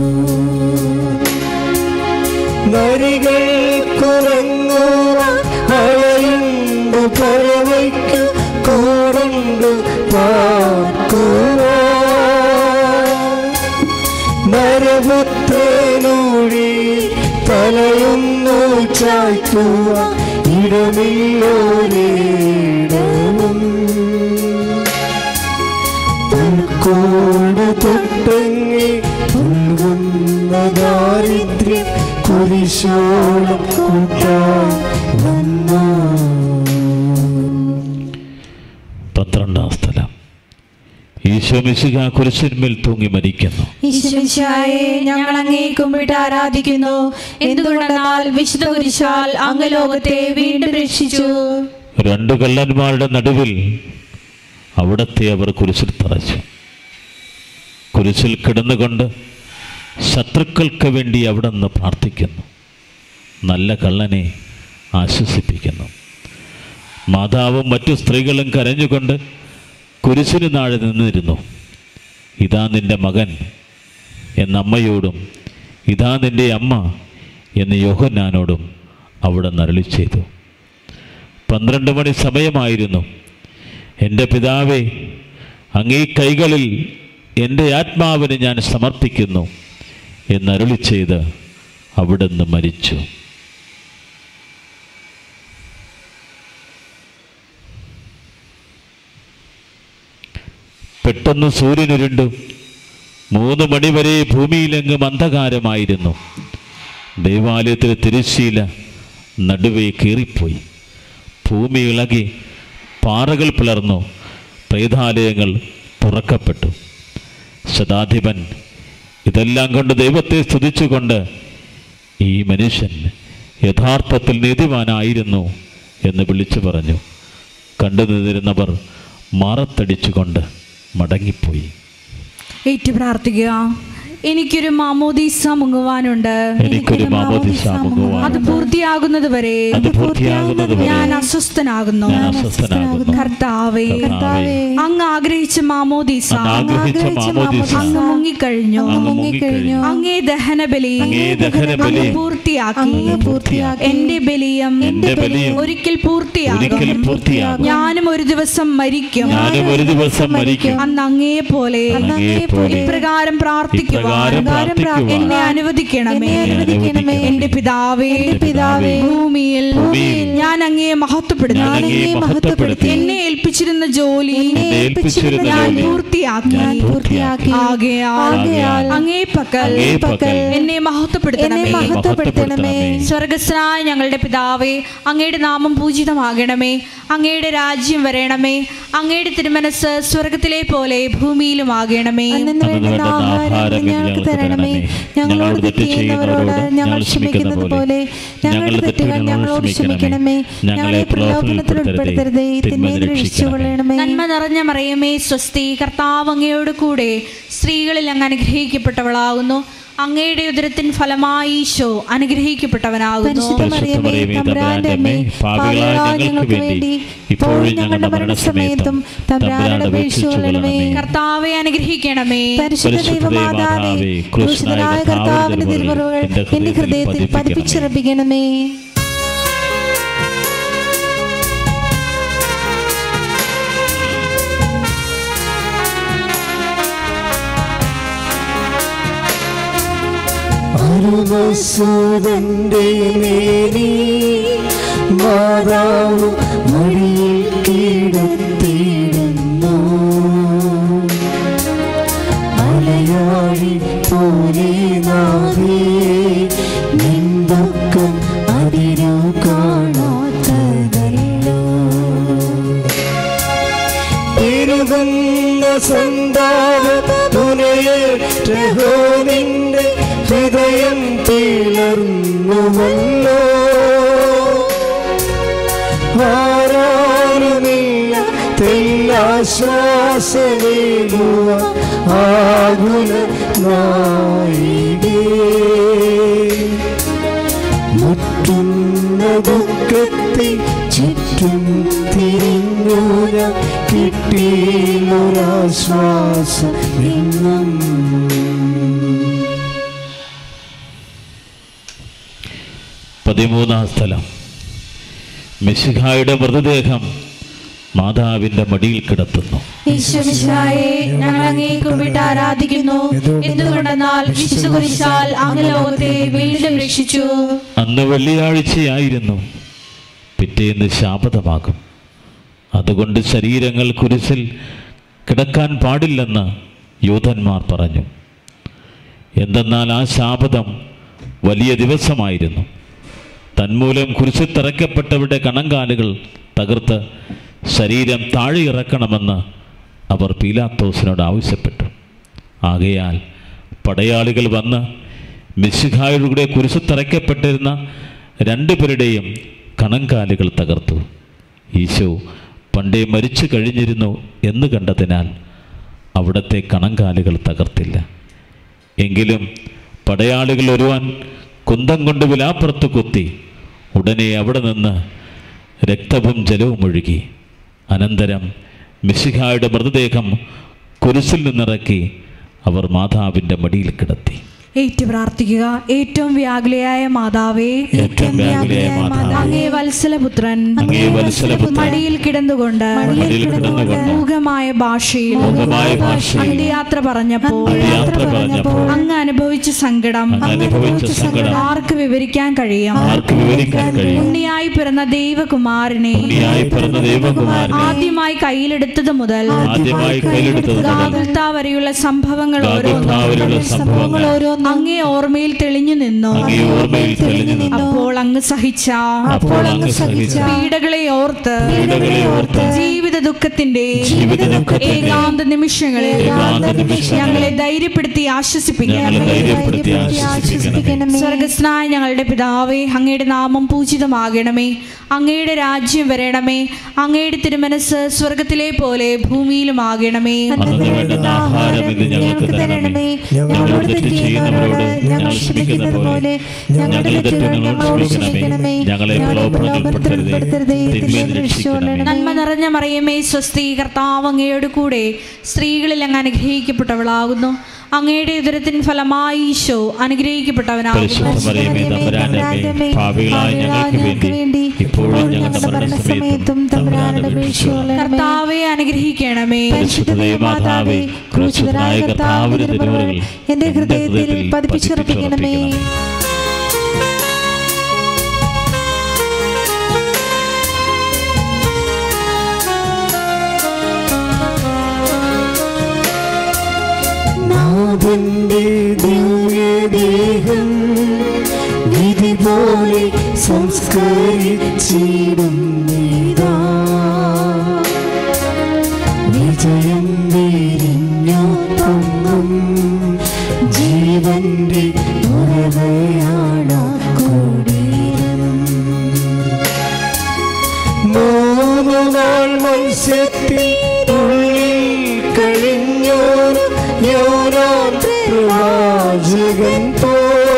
നരികൾ കുറങ്ങുവാൻ അഴയുണ്ട് പറവയ്ക്ക് കൂടുണ്ട് പാർക്കുവാൻ നരപുത്രനൂടി തലയൊന്നു ചായ്ക്കുക ഇടമില്ലോരിടവും പുൽക്കോട് തൊട്ടങ്ങി പുൽകുന്ന ദാരിദ്ര്യം കുരിശോളം കൂട്ടാൻ വന്നു പന്ത്രണ്ടാം സ്ഥലം ഈശോ മിശിക കുരിശിന്മേൽ തൂങ്ങി മരിക്കുന്നു ഈശ്വരായെ ഞങ്ങൾ അങ്ങേ കുമ്പിട്ട് ആരാധിക്കുന്നു എന്തുകൊണ്ടെന്നാൽ വിശുദ്ധ കുരിശാൽ അങ്ങ് ലോകത്തെ വീണ്ടും രക്ഷിച്ചു രണ്ടു കള്ളന്മാരുടെ നടുവിൽ അവിടത്തെ അവർ കുരിശിൽ തറച്ചു കുരിശിൽ കിടന്നുകൊണ്ട് ശത്രുക്കൾക്ക് വേണ്ടി അവിടെ നിന്ന് പ്രാർത്ഥിക്കുന്നു നല്ല കള്ളനെ ആശ്വസിപ്പിക്കുന്നു മാതാവും മറ്റു സ്ത്രീകളും കരഞ്ഞുകൊണ്ട് കുരിശിന് താഴെ നിന്നിരുന്നു ഇതാ നിന്റെ മകൻ എന്ന അമ്മയോടും ഇതാ നിന്റെ അമ്മ എന്ന് യോഹന്നാനോടും അവിടെ നരളി ചെയ്തു പന്ത്രണ്ട് മണി സമയമായിരുന്നു എൻ്റെ പിതാവേ അങ്ങേ കൈകളിൽ എൻ്റെ ആത്മാവിനെ ഞാൻ സമർപ്പിക്കുന്നു എന്നരുളി ചെയ്ത് അവിടുന്ന് മരിച്ചു പെട്ടെന്ന് സൂര്യനുരുണ്ടു മൂന്ന് മണിവരെ ഭൂമിയിലെങ്ങും അന്ധകാരമായിരുന്നു ദൈവാലയത്തിലെ തിരശ്ശീല നടുവേ കീറിപ്പോയി ഭൂമി ഇളകി പാറകൾ പിളർന്നു പ്രേതാലയങ്ങൾ തുറക്കപ്പെട്ടു ശതാധിപൻ ഇതെല്ലാം കൊണ്ട് ദൈവത്തെ സ്തുതിച്ചുകൊണ്ട് ഈ മനുഷ്യൻ യഥാർത്ഥത്തിൽ നീതിമാനായിരുന്നു എന്ന് വിളിച്ചു പറഞ്ഞു കണ്ടു നിന്നിരുന്നവർ മാറത്തടിച്ചുകൊണ്ട് മടങ്ങിപ്പോയി ഏറ്റു പ്രാർത്ഥിക്കുക എനിക്കൊരു മാമോദീസ മുങ്ങുവാനുണ്ട് എനിക്കൊരു മാമോദിസ അത് മുങ്ങുവാൻ പൂർത്തിയാകുന്നത് വരെ അത് പൂർത്തിയാകുന്നത് വരെ ഞാൻ അസ്വസ്ഥനാകുന്നു ഞാൻ അസ്വസ്ഥനാകുന്നു കർത്താവേ കർത്താവേ, അങ്ങ് ആഗ്രഹിച്ച മാമോദീസ അങ്ങ് ആഗ്രഹിച്ച മാമോദിസ അങ്ങ് മുങ്ങിക്കഴിഞ്ഞു അങ്ങ് മുങ്ങിക്കഴിഞ്ഞു അങ്ങേ ദഹനബലി അങ്ങേ ദഹനബലി അങ്ങ് പൂർത്തിയാക്കി അങ്ങ് പൂർത്തിയാക്കി എന്റെ ബലിയം എന്റെ ബലിയും ഒരിക്കൽ പൂർത്തിയാകും ഒരിക്കൽ പൂർത്തിയാകും ഞാനും ഒരു ദിവസം മരിക്കും ഞാനും ഒരു ദിവസം മരിക്കും അന്ന് അങ്ങയെ പോലെ അങ്ങേ പോലെ ഇപ്രകാരം പ്രാർത്ഥിക്കുവാൻ പ്രകാരം പ്രാർത്ഥിക്കുവാൻ എന്നെ അനുവദിക്കണമേ എന്നെ അനുവദിക്കണമേ. എന്റെ പിതാവേ എന്റെ പിതാവേ, ഭൂമിയിൽ ഭൂമിയിൽ ഞാൻ അങ്ങയെ മഹത്വപ്പെടുത്തി ഞാൻ അങ്ങയെ മഹത്വപ്പെടുത്തി എന്നെ ഏൽപ്പിച്ചിരുന്ന ജോലി എന്നെ എന്നെ ഏൽപ്പിച്ചിരുന്ന ഞാൻ ജോലി പൂർത്തിയാക്കി ഞാൻ പൂർത്തിയാക്കി ആകയാൽ ആകയാൽ അങ്ങേ പക്കൽ അങ്ങേ പക്കൽ എന്നെ എന്നെ മഹത്വപ്പെടുത്തണമേ മഹത്വപ്പെടുത്തണമേ സ്വർഗസ്നായ ഞങ്ങളുടെ പിതാവേ അങ്ങയുടെ നാമം പൂജിതമാകണമേ അങ്ങയുടെ രാജ്യം വരണമേ അങ്ങയുടെ തിരുമനസ് സ്വർഗത്തിലെ പോലെ ഭൂമിയിലും ആകണമേ അന്നു വേണ്ടുന്ന ആഹാരം ഇന്ന് ഞങ്ങൾക്ക് തരണമേ ഞങ്ങളോട് തെറ്റ് ചെയ്യുന്നവരോട് ഞങ്ങൾ ക്ഷമിക്കുന്നത് പോലെ ഞങ്ങളുടെ തെറ്റുകൾ ഞങ്ങളോട് ക്ഷമിക്കണമേ ഞങ്ങളെ പ്രലോഭനത്തിൽ ഉൾപ്പെടുത്തരുതേ തിന്മയിൽ രക്ഷിച്ചുകൊള്ളണമേ നന്മ നിറഞ്ഞ മറിയമേ സ്വസ്തി കർത്താവ് അങ്ങയോട് കൂടെ സ്ത്രീകളിൽ അങ്ങ് അനുഗ്രഹിക്കപ്പെട്ടവളാകുന്നു അങ്ങയുടെ ഉദരത്തിൻ ഫലമായി ഈശോ അനുഗ്രഹിക്കപ്പെട്ടവനാകുന്നു പരിശുദ്ധ മറിയമേ തമ്പുരാന്റെ അമ്മേ പാപികളായ ഞങ്ങൾക്ക് വേണ്ടി ഇപ്പോഴും ഞങ്ങളുടെ മരണസമയത്തും തമ്പുരാനോട് അപേക്ഷിച്ചുകൊള്ളണമേ കർത്താവെ അനുഗ്രഹിക്കണമേ പരിശുദ്ധ ദൈവമാതാവേ ക്രൂശിതനായ കർത്താവിന്റെ തിരുമുറകൾ എന്റെ ഹൃദയത്തിൽ പതിപ്പിച്ചിറപ്പിക്കണമേ അരുമസൂതന്റെ മേനി മാതാവ് മടിയിൽ കീടത്തിടുന്നു മലയാളി പോലെ നാവേ നിന്ദുക്കം അതിരു കാണാത്തതല്ലോ പെരുകുന്ന സന്താന തുനയേറ്റഹോ നിന്റെ ഹൃദയം തീർന്നുവല്ലോ ആരാരുമില്ല തെല്ലാശ്വാസമേകുവ ആകുല നായികേ മുറ്റുന്ന ദുഃഖത്തിൽ ചുറ്റും തിരിഞ്ഞു ഞാൻ കിട്ടിയൊരാശ്വാസം എന്നും പതിമൂന്നാം സ്ഥലം മിശിഹായുടെ മൃതദേഹം മാതാവിന്റെ മടിയിൽ കിടത്തുന്നു ഈശ്വമിശിഹായെ ഞങ്ങൾ അങ്ങേ കുമ്പിട്ട് ആരാധിക്കുന്നു എന്തുകൊണ്ടെന്നാൽ വിശുദ്ധ കുരിശാൽ അങ്ങ് ലോകത്തെ വീണ്ടും രക്ഷിച്ചു അന്ന് വെള്ളിയാഴ്ചയായിരുന്നു പിറ്റേന്ന് ശാപതമാകും അതുകൊണ്ട് ശരീരങ്ങൾ കുരിശിൽ കിടക്കാൻ പാടില്ലെന്ന് യൂതന്മാർ പറഞ്ഞു എന്തെന്നാൽ ആ ശാപതം വലിയ ദിവസമായിരുന്നു തന്മൂലം കുരിശിൽ തറയ്ക്കപ്പെട്ടവരുടെ കണങ്കാലുകൾ തകർത്ത് ശരീരം താഴെ ഇറക്കണമെന്ന് അവർ പീലാത്തോസിനോട് ആവശ്യപ്പെട്ടു ആകയാൽ പടയാളികൾ വന്ന് മിശിഹായുടെ കുരിശിൽ തറയ്ക്കപ്പെട്ടിരുന്ന രണ്ടുപേരുടെയും കണങ്കാലുകൾ തകർത്തു ഈശോ പണ്ടേ മരിച്ചു കഴിഞ്ഞിരുന്നു എന്ന് കണ്ടതിനാൽ അവിടത്തെ കണങ്കാലുകൾ തകർത്തില്ല എങ്കിലും പടയാളികൾ ഒരുവൻ കുന്തം കൊണ്ട് വിലാപ്പുറത്ത് കുത്തി ഉടനെ അവിടെ നിന്ന് രക്തവും ജലവും ഒഴുകി അനന്തരം മിശിഹായുടെ മൃതദേഹം കുരിശിൽ നിന്നിറക്കി അവർ മാതാവിൻ്റെ മടിയിൽ കിടത്തി ഏറ്റു പ്രാർത്ഥിക്കുക ഏറ്റവും വ്യാകുലയായ മാതാവേ ഏറ്റവും വ്യാകുലയായ മാതാവേ അങ്ങേ വത്സലപുത്രൻ അങ്ങേ വത്സലപുത്രൻ മടിയിൽ കിടന്നുകൊണ്ട് മടിയിൽ കിടന്നുകൊണ്ട് മൂകമായ ഭാഷയിൽ മൂകമായ ഭാഷയിൽ അന്ത്യയാത്ര പറഞ്ഞപ്പോൾ യാത്ര പറഞ്ഞപ്പോൾ അങ്ങ് അനുഭവിച്ച സങ്കടം അങ്ങ് അനുഭവിച്ച സങ്കടം ആർക്ക് വിവരിക്കാൻ കഴിയും ആർക്ക് വിവരിക്കാൻ കഴിയും ഉണ്ണിയായി പിറന്ന ദൈവകുമാരനെ ഉണ്ണിയായി പിറന്ന ദൈവകുമാരനെ ആദ്യമായി കയ്യിലെടുത്തത് മുതൽ ആദ്യമായി കയ്യിലെടുത്തത് മുതൽ ഗാഗുൽത്ത വരെയുള്ള സംഭവങ്ങൾ ഓരോന്നും ഗാഗുൽത്താവരുടെ സംഭവങ്ങൾ ഓരോന്നും അങ്ങേ ഓർമ്മയിൽ തെളിഞ്ഞു നിന്നു അങ്ങേ ഓർമ്മയിൽ തെളിഞ്ഞു നിന്നു അപ്പോൾ അങ്ങ് സഹിച്ച അപ്പോൾ അങ്ങ് സഹിച്ച പീഡകളെ ഓർത്ത് പീഡകളെ ഓർത്ത് ജീവിത ദുഃഖത്തിന്റെ ജീവിത ദുഃഖത്തിന്റെ ഏകാന്ത നിമിഷങ്ങളിൽ ഏകാന്ത നിമിഷങ്ങളിൽ ഞങ്ങളെ ധൈര്യപ്പെടുത്തി ആശ്വസിപ്പിക്കണം ഞങ്ങളെ ധൈര്യപ്പെടുത്തി ആശ്വസിപ്പിക്കണമേ സ്വർഗസ്നായ ഞങ്ങളുടെ പിതാവേ അങ്ങയുടെ നാമം പൂജിതമാകണമേ അങ്ങയുടെ രാജ്യം വരണമേ അങ്ങയുടെ തിരുമനസ് സ്വർഗത്തിലെ പോലെ ഭൂമിയിലും ആകണമേ അന്നു വേണ്ടുന്ന ആഹാരം ഇന്ന് ഞങ്ങൾക്ക് തരണമേ ഞങ്ങളോട് തെറ്റ് ചെയ്യുന്നവരോട് ഞങ്ങൾ ക്ഷമിക്കുന്നത് പോലെ ഞങ്ങളുടെ തെറ്റുകൾ ഞങ്ങളോട് ക്ഷമിക്കണമേ ഞങ്ങളെ പ്രലോഭനത്തിൽ ഉൾപ്പെടുത്തരുതേ തിന്മയിൽ നിന്ന് രക്ഷിക്കണമേ നന്മ നിറഞ്ഞ മറിയമേ സ്വസ്തി കർത്താവ് അങ്ങയോട് കൂടെ സ്ത്രീകളിൽ അങ്ങ് അനുഗ്രഹിക്കപ്പെട്ടവളാകുന്നു അങ്ങയുടെ ഉദരത്തിൻ ഫലമായി ഈശോ അനുഗ്രഹിക്കപ്പെട്ടവനാകുന്നു പരിശുദ്ധ മറിയമേ തമ്പുരാന്റെ അമ്മേ പാപികളായ ഞങ്ങൾക്ക് വേണ്ടി ഇപ്പോഴും ഞങ്ങളുടെ മരണസമയത്തും തമ്പുരാനോട് അപേക്ഷിച്ചുകൊള്ളണമേ. കർത്താവെ അനുഗ്രഹിക്കണമേ പരിശുദ്ധ മാതാവേ ക്രൂശിതനായ കർത്താവിന്റെ തിരുവറുകൾ എന്റെ ഹൃദയത്തിൽ പതിപ്പിച്ചുറപ്പിക്കണമേ നാഥന്റെ ദിവ്യദേഹം വിധി പോലെ സംസ്കരിച്ചിടും നീതാ വിജയം വിരിഞ്ഞു പൊങ്ങും ജീവന്റെ ഉറവയാണ് കൂടിയിരം മൂന്നു നാൾ മത്സ്യത്തിൽ ഉള്ളിൽ കഴിഞ്ഞോരു യോനാൻ പ്രവാചകൻ പോ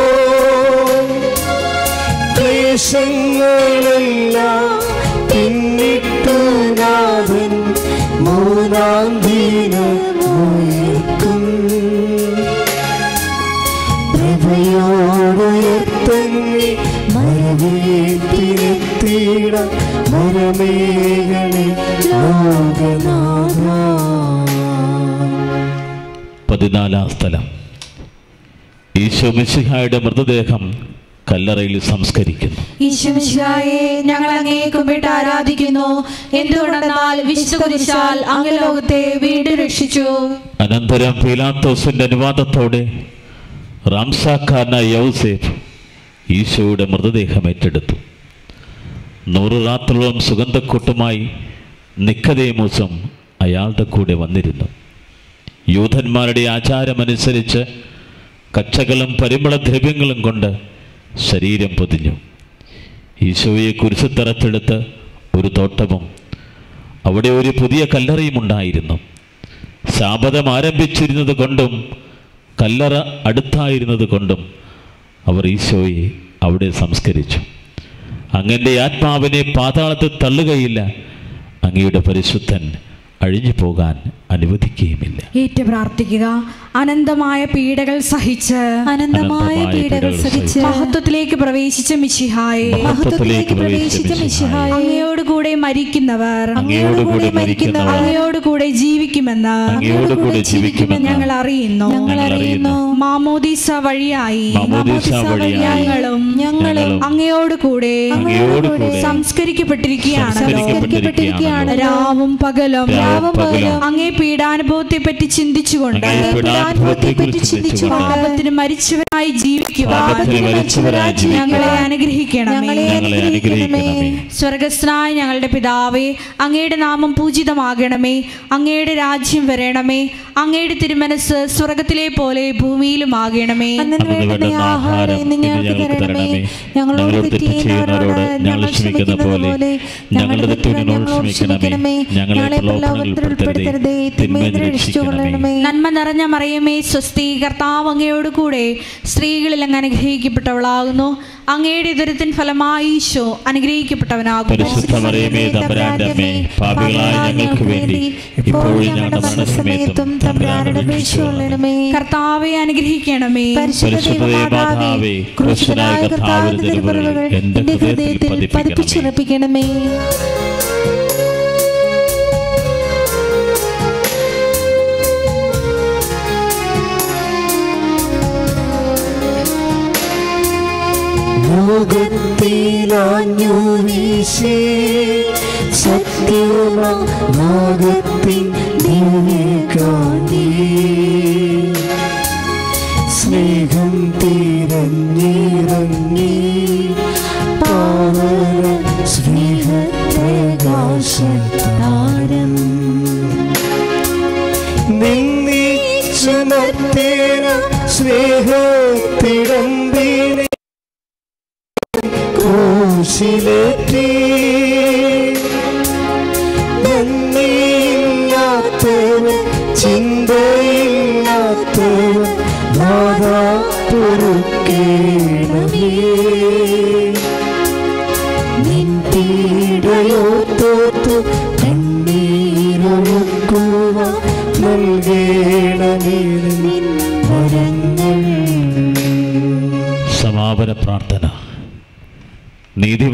ക്ലേശങ്ങളെല്ലാം പിന്നിട്ടു നാഥൻ മൂന്നാം ദിനമുയർക്കും പ്രഭയോടുയർത്തങ്ങി മരവേറ്റിനെത്തിയിട മരമേകളെ ലോകനാഥ പതിനാലാം സ്ഥലം ഈശോ മിശിഹായുടെ മൃതദേഹം കല്ലറയിൽ സംസ്കരിക്കുന്നു ഈശ്വമിശിഹായെ ഞങ്ങൾ അങ്ങേ കുമ്പിട്ട് ആരാധിക്കുന്നു എന്തുകൊണ്ടെന്നാൽ വിശുദ്ധ കുരിശാൽ അങ്ങ് ലോകത്തെ വീണ്ടും രക്ഷിച്ചു അനന്തരം പീലാത്തോസിന്റെ അനുവാദത്തോടെ റാംസാക്കാരനായ യൗസേഫ് ഈശോയുടെ മൃതദേഹം ഏറ്റെടുത്തു നൂറ് രാത്രോളം സുഗന്ധക്കൂട്ടുമായി നിക്കതേമൂസം അയാളുടെ കൂടെ വന്നിരുന്നു യൂതന്മാരുടെ ആചാരമനുസരിച്ച് കച്ചകളും പരിമളദ്രവ്യങ്ങളും കൊണ്ട് ശരീരം പൊതിഞ്ഞു ഈശോയെ കുരിശത്തറത്തെടുത്ത് ഒരു തോട്ടവും അവിടെ ഒരു പുതിയ കല്ലറയും ഉണ്ടായിരുന്നു ശാപതം ആരംഭിച്ചിരുന്നത് കൊണ്ടും കല്ലറ അടുത്തായിരുന്നത് കൊണ്ടും അവർ ഈശോയെ അവിടെ സംസ്കരിച്ചു അങ്ങൻ്റെ ആത്മാവിനെ പാതാളത്തിൽ തള്ളുകയില്ല അങ്ങയുടെ പരിശുദ്ധൻ അഴിഞ്ഞു പോകാൻ അനുവദിക്കുകയുമില്ല ഏറ്റു പ്രാർത്ഥിക്കുക അനന്തമായ പീഡകൾ സഹിച്ച് അനന്തമായ പീഡകൾ സഹിച്ച് മഹത്വത്തിലേക്ക് പ്രവേശിച്ച മിശിഹായെ മഹത്വത്തിലേക്ക് പ്രവേശിച്ച മിശിഹായെ അങ്ങയോടുകൂടെ മരിക്കുന്നവർ അങ്ങയോടുകൂടി മരിക്കുന്നവർ അങ്ങയോടുകൂടെ ജീവിക്കുമെന്ന് അങ്ങയോടുകൂടി ജീവിക്കുമെന്ന് ഞങ്ങൾ അറിയുന്നു ഞങ്ങൾ അറിയുന്നു മാമോദീസ വഴിയായി മാമോദീസ വഴിയായി ഞങ്ങളും ഞങ്ങളും അങ്ങയോടുകൂടെ അങ്ങയോടുകൂടെ സംസ്കരിക്കപ്പെട്ടിരിക്കുകയാണല്ലോ സംസ്കരിക്കപ്പെട്ടിരിക്കുകയാണ് രാവും പകലും രാവും പകലും അങ്ങേ പീഡാനുഭവത്തെ പറ്റി ചിന്തിച്ചുകൊണ്ട് അങ്ങയെ പീഡാനുഭവത്തെക്കുറിച്ച് ചിന്തിച്ചുകൊണ്ട് പാപത്തിന് മരിച്ചവനായി ജീവിക്കുവാൻ പാപത്തിന് മരിച്ചവരായി ജീവിക്കുവാൻ ഞങ്ങളെ അനുഗ്രഹിക്കണമേ ഞങ്ങളെ അനുഗ്രഹിക്കണമേ സ്വർഗസ്നായ ഞങ്ങളുടെ പിതാവേ അങ്ങയുടെ നാമം പൂജിതമാകണമേ അങ്ങയുടെ രാജ്യം വരണമേ അങ്ങയുടെ തിരുമനസ് സ്വർഗത്തിലെ പോലെ ഭൂമിയിലുമാകണമേ അന്നു വേണ്ടുന്ന ആഹാരം ഇന്ന് ഞങ്ങൾക്ക് തരണമേ ഞങ്ങളോട് തെറ്റ് ചെയ്യുന്നവരോട് ഞങ്ങൾ ക്ഷമിക്കുന്ന പോലെ ഞങ്ങളുടെ തെറ്റുകൾ ഞങ്ങളോട് ക്ഷമിക്കണമേ ഞങ്ങളെ പ്രലോഭനത്തിൽ ഉൾപ്പെടുത്തരുതേ തിന്മയിൽ നിന്ന് രക്ഷിച്ചുകൊള്ളണമേ നന്മ നിറഞ്ഞ മറിയമേ സ്വസ്തി കർത്താവ് അങ്ങയോട് കൂടെ സ്ത്രീകളിൽ അങ്ങ് അനുഗ്രഹിക്കപ്പെട്ടവളാകുന്നു അങ്ങയുടെ ദുരിതത്തിൻ ഫലമായി ഈശോ അനുഗ്രഹിക്കപ്പെട്ടവനാകുന്നു പരിശുദ്ധ മറിയമേ തമ്പുരാന്റെ അമ്മേ പാപികളായ ഞങ്ങൾക്ക് വേണ്ടി ഇപ്പോഴും ഞങ്ങളുടെ മരണസമയത്തും തമ്പുരാനോട് അപേക്ഷിച്ചുകൊള്ളണമേ. കർത്താവെ അനുഗ്രഹിക്കണമേ പരിശുദ്ധ മാതാവേ ക്രിസ്തുനായ കർത്താവിന്റെ തിരുവരുകൾ എന്റെ ഹൃദയത്തിൽ പതിപ്പിക്കണമേ പതിപ്പിച്ചുറപ്പിക്കണമേ ലോകത്തിലാഞ്ഞു വീശി സത്യമാ ലോകത്തിൻ ദിവ്യകാന്തി സ്നേഹം തിരഞ്ഞിറങ്ങി പാവന സ്നേഹപ്രകാശതാരം നിന്നിച്ചു നിർത്തേന സ്നേഹത്തിടമ്പിനെ ക്രൂശിലേറ്റി നന്ദിയില്ലാത്തവൻ ചിന്തയില്ലാത്തവൻ നാദാ പൊറുക്കേണമേ നിൻ പീഡയോ തോത്തു കണ്ണീരൊഴുക്കുക നൽകേണമേ നിൻ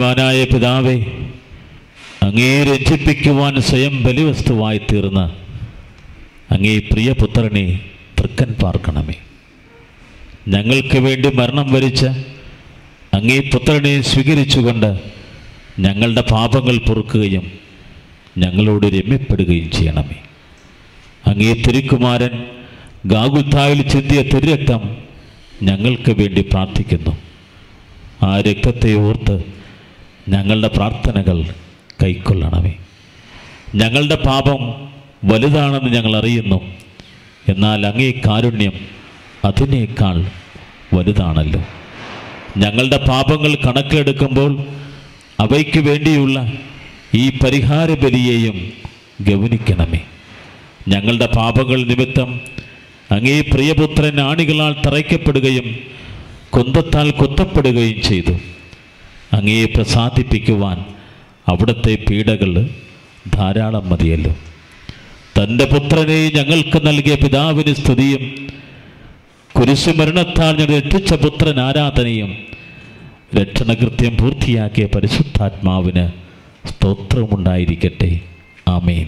നീതിമാനായ പിതാവേ അങ്ങേ രഞ്ജിപ്പിക്കുവാൻ സ്വയം ബലിവസ്തുവായി തീർന്ന അങ്ങേ പ്രിയപുത്രനെ തൃക്കൻ പാർക്കണമേ ഞങ്ങൾക്ക് വേണ്ടി മരണം വരിച്ച അങ്ങേ പുത്രനെ സ്വീകരിച്ചുകൊണ്ട് ഞങ്ങളുടെ പാപങ്ങൾ പൊറുക്കുകയും ഞങ്ങളോട് രമ്യപ്പെടുകയും ചെയ്യണമേ അങ്ങേ തിരുക്കുമാരൻ ഗാഗുത്തായിൽ ചിന്തിയ തിരുരക്തം ഞങ്ങൾക്ക് വേണ്ടി പ്രാർത്ഥിക്കുന്നു ആ രക്തത്തെ ഓർത്ത് ഞങ്ങളുടെ പ്രാർത്ഥനകൾ കൈക്കൊള്ളണമേ ഞങ്ങളുടെ പാപം വലുതാണെന്ന് ഞങ്ങൾ അറിയുന്നു എന്നാൽ അങ്ങേ കാരുണ്യം അതിനേക്കാൾ വലുതാണല്ലോ ഞങ്ങളുടെ പാപങ്ങൾ കണക്കിലെടുക്കുമ്പോൾ അവയ്ക്ക് വേണ്ടിയുള്ള ഈ പരിഹാര ബലിയെയും ഗവനിക്കണമേ ഞങ്ങളുടെ പാപങ്ങൾ നിമിത്തം അങ്ങേ പ്രിയപുത്രൻ ആണികളാൽ തറയ്ക്കപ്പെടുകയും കുന്തത്താൽ കുത്തപ്പെടുകയും ചെയ്തു അങ്ങയെ പ്രസാദിപ്പിക്കുവാൻ അവിടുത്തെ പീഡകൾ ധാരാളം മതിയല്ലോ തൻ്റെ പുത്രനെ ഞങ്ങൾക്ക് നൽകിയ പിതാവിന് സ്തുതിയും കുരിശുമരണത്താൽ ഞങ്ങൾ എത്തിച്ച പുത്രൻ ആരാധനയും രക്ഷണകൃത്യം പൂർത്തിയാക്കിയ പരിശുദ്ധാത്മാവിന് സ്തോത്രമുണ്ടായിരിക്കട്ടെ ആമേൻ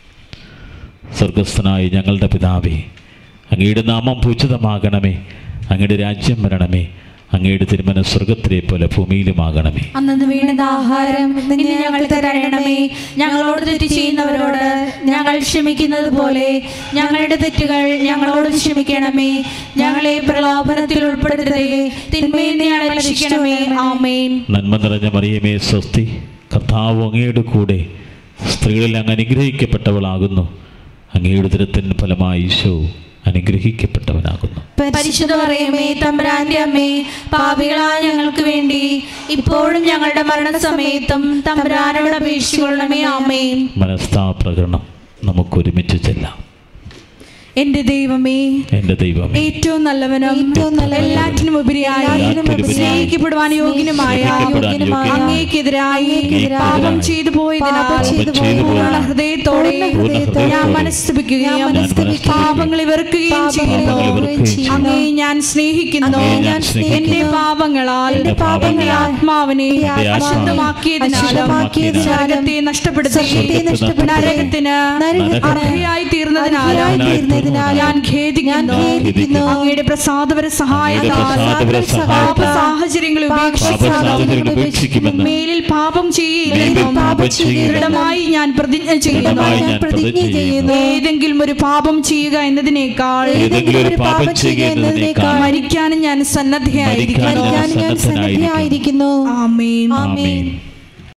സ്വർഗസ്ഥനായ ഞങ്ങളുടെ പിതാവേ അങ്ങയുടെ നാമം പൂജിതമാകണമേ അങ്ങയുടെ രാജ്യം വരണമേ അങ്ങയുടെ തിരുമന സ്വർഗത്തിലെ പോലെ ഭൂമിയിലുമാകണമേ അന്നു വീണത് ആഹാരം ഇന്ന് ഞങ്ങൾ തരണമേ ഞങ്ങളോട് തെറ്റ് ചെയ്യുന്നവരോട് ഞങ്ങൾ ക്ഷമിക്കുന്നത് പോലെ ഞങ്ങളുടെ തെറ്റുകൾ ഞങ്ങളോട് ക്ഷമിക്കണമേ ഞങ്ങളെ പ്രലോഭനത്തിൽ ഉൾപ്പെടുത്തരുതേ തിന്മയിൽ നിന്ന് ഞങ്ങളെ രക്ഷിക്കണമേ ആമേൻ നന്മ നിറഞ്ഞ മറിയമേ സ്വസ്തി കർത്താവ് അങ്ങയുടെ കൂടെ സ്ത്രീകളിൽ അങ്ങ് അനുഗ്രഹിക്കപ്പെട്ടവളാകുന്നു അങ്ങയുടെ ദുരത്തിന് ഫലമായി ഈശോ അനുഗ്രഹിക്കപ്പെട്ടവനാകുന്നു പരിശുദ്ധ പറയുമേ തമ്പുരാന്റെ അമ്മേ പാപികളായ ഞങ്ങൾക്ക് വേണ്ടി ഇപ്പോഴും ഞങ്ങളുടെ മരണസമയത്തും തമ്പുരാനോട് അപേക്ഷിക്കൊള്ളണമേ ആമേൻ മനസ്താപ്രകരണം നമുക്കൊരുമിച്ച് ചെല്ലാം എന്റെ ദൈവമേ എൻ്റെ ദൈവമേ ഏറ്റവും നല്ലവനും ഏറ്റവും നല്ലവനും എല്ലാറ്റിനും ഉപരിയായി എല്ലാറ്റിനും ഉപരിയായി സ്നേഹിക്കപ്പെടുവാൻ യോഗ്യനുമായ സ്നേഹിക്കപ്പെടാൻ യോഗ്യനുമായ അങ്ങേക്കെതിരായി അങ്ങേക്കെതിരായി പാപം ചെയ്തു പോയതിനാൽ പാപം ചെയ്തു ചെയ്തു പൂർണ്ണ പോയതിനാൽ ഹൃദയത്തോടെ പൂർണ്ണ ഹൃദയത്തോടെ ഞാൻ മനസ്തപിക്കുകയും ഞാൻ മനസ്തപിക്കുകയും പാപങ്ങളെ വെറുക്കുകയും ചെയ്യുന്നു പാപങ്ങളെ വെറുക്കുകയും ചെയ്യുന്നു. അങ്ങേ ഞാൻ സ്നേഹിക്കുന്നു അങ്ങയെ ഞാൻ സ്നേഹിക്കുന്നു. എന്റെ പാപങ്ങളാൽ എന്റെ പാപങ്ങളാൽ ആത്മാവിനെ എന്റെ ആത്മാവിനെ അശുദ്ധമാക്കിയതിനാലും അശുദ്ധമാക്കിയതിനാലും സ്വർഗത്തെ നഷ്ടപ്പെടുത്തി സ്വർഗ്ഗത്തെ നഷ്ടപ്പെടുത്തി നരകത്തിന് നരകത്തിന് അർഹയായി തീർന്നതിനാലും അർഹയായി ഞാൻ ഞാൻ ഖേദിക്കുന്നു ഖേദിക്കുന്നു. അങ്ങയുടെ പ്രസാദപര അങ്ങയുടെ സഹായത്താൽ പ്രസാദപര പാപ സഹായത്താൽ സാഹചര്യങ്ങൾ ഉപേക്ഷിച്ച് പാപസാഹചര്യങ്ങൾ ഉപേക്ഷിക്കുമെന്ന് മേലിൽ പാപം മേലിൽ ചെയ്യുകയും പാപം ചെയ്യുകയും ദൃഢമായി ഞാൻ പ്രതിജ്ഞ ചെയ്യുന്നു ദൃഢമായി ഞാൻ പ്രതിജ്ഞ ചെയ്യുന്നു ഏതെങ്കിലും ഒരു പാപം ചെയ്യുക എന്നതിനേക്കാൾ ഏതെങ്കിലും ഒരു പാപം ചെയ്യുക എന്നതിനേക്കാൾ മരിക്കാനും ഞാൻ സന്നദ്ധയായിരിക്കുന്നു മരിക്കാനും ഞാൻ ഞാൻ സന്നദ്ധയായിരിക്കുന്നു ആമേൻ ആമേൻ ആമേൻ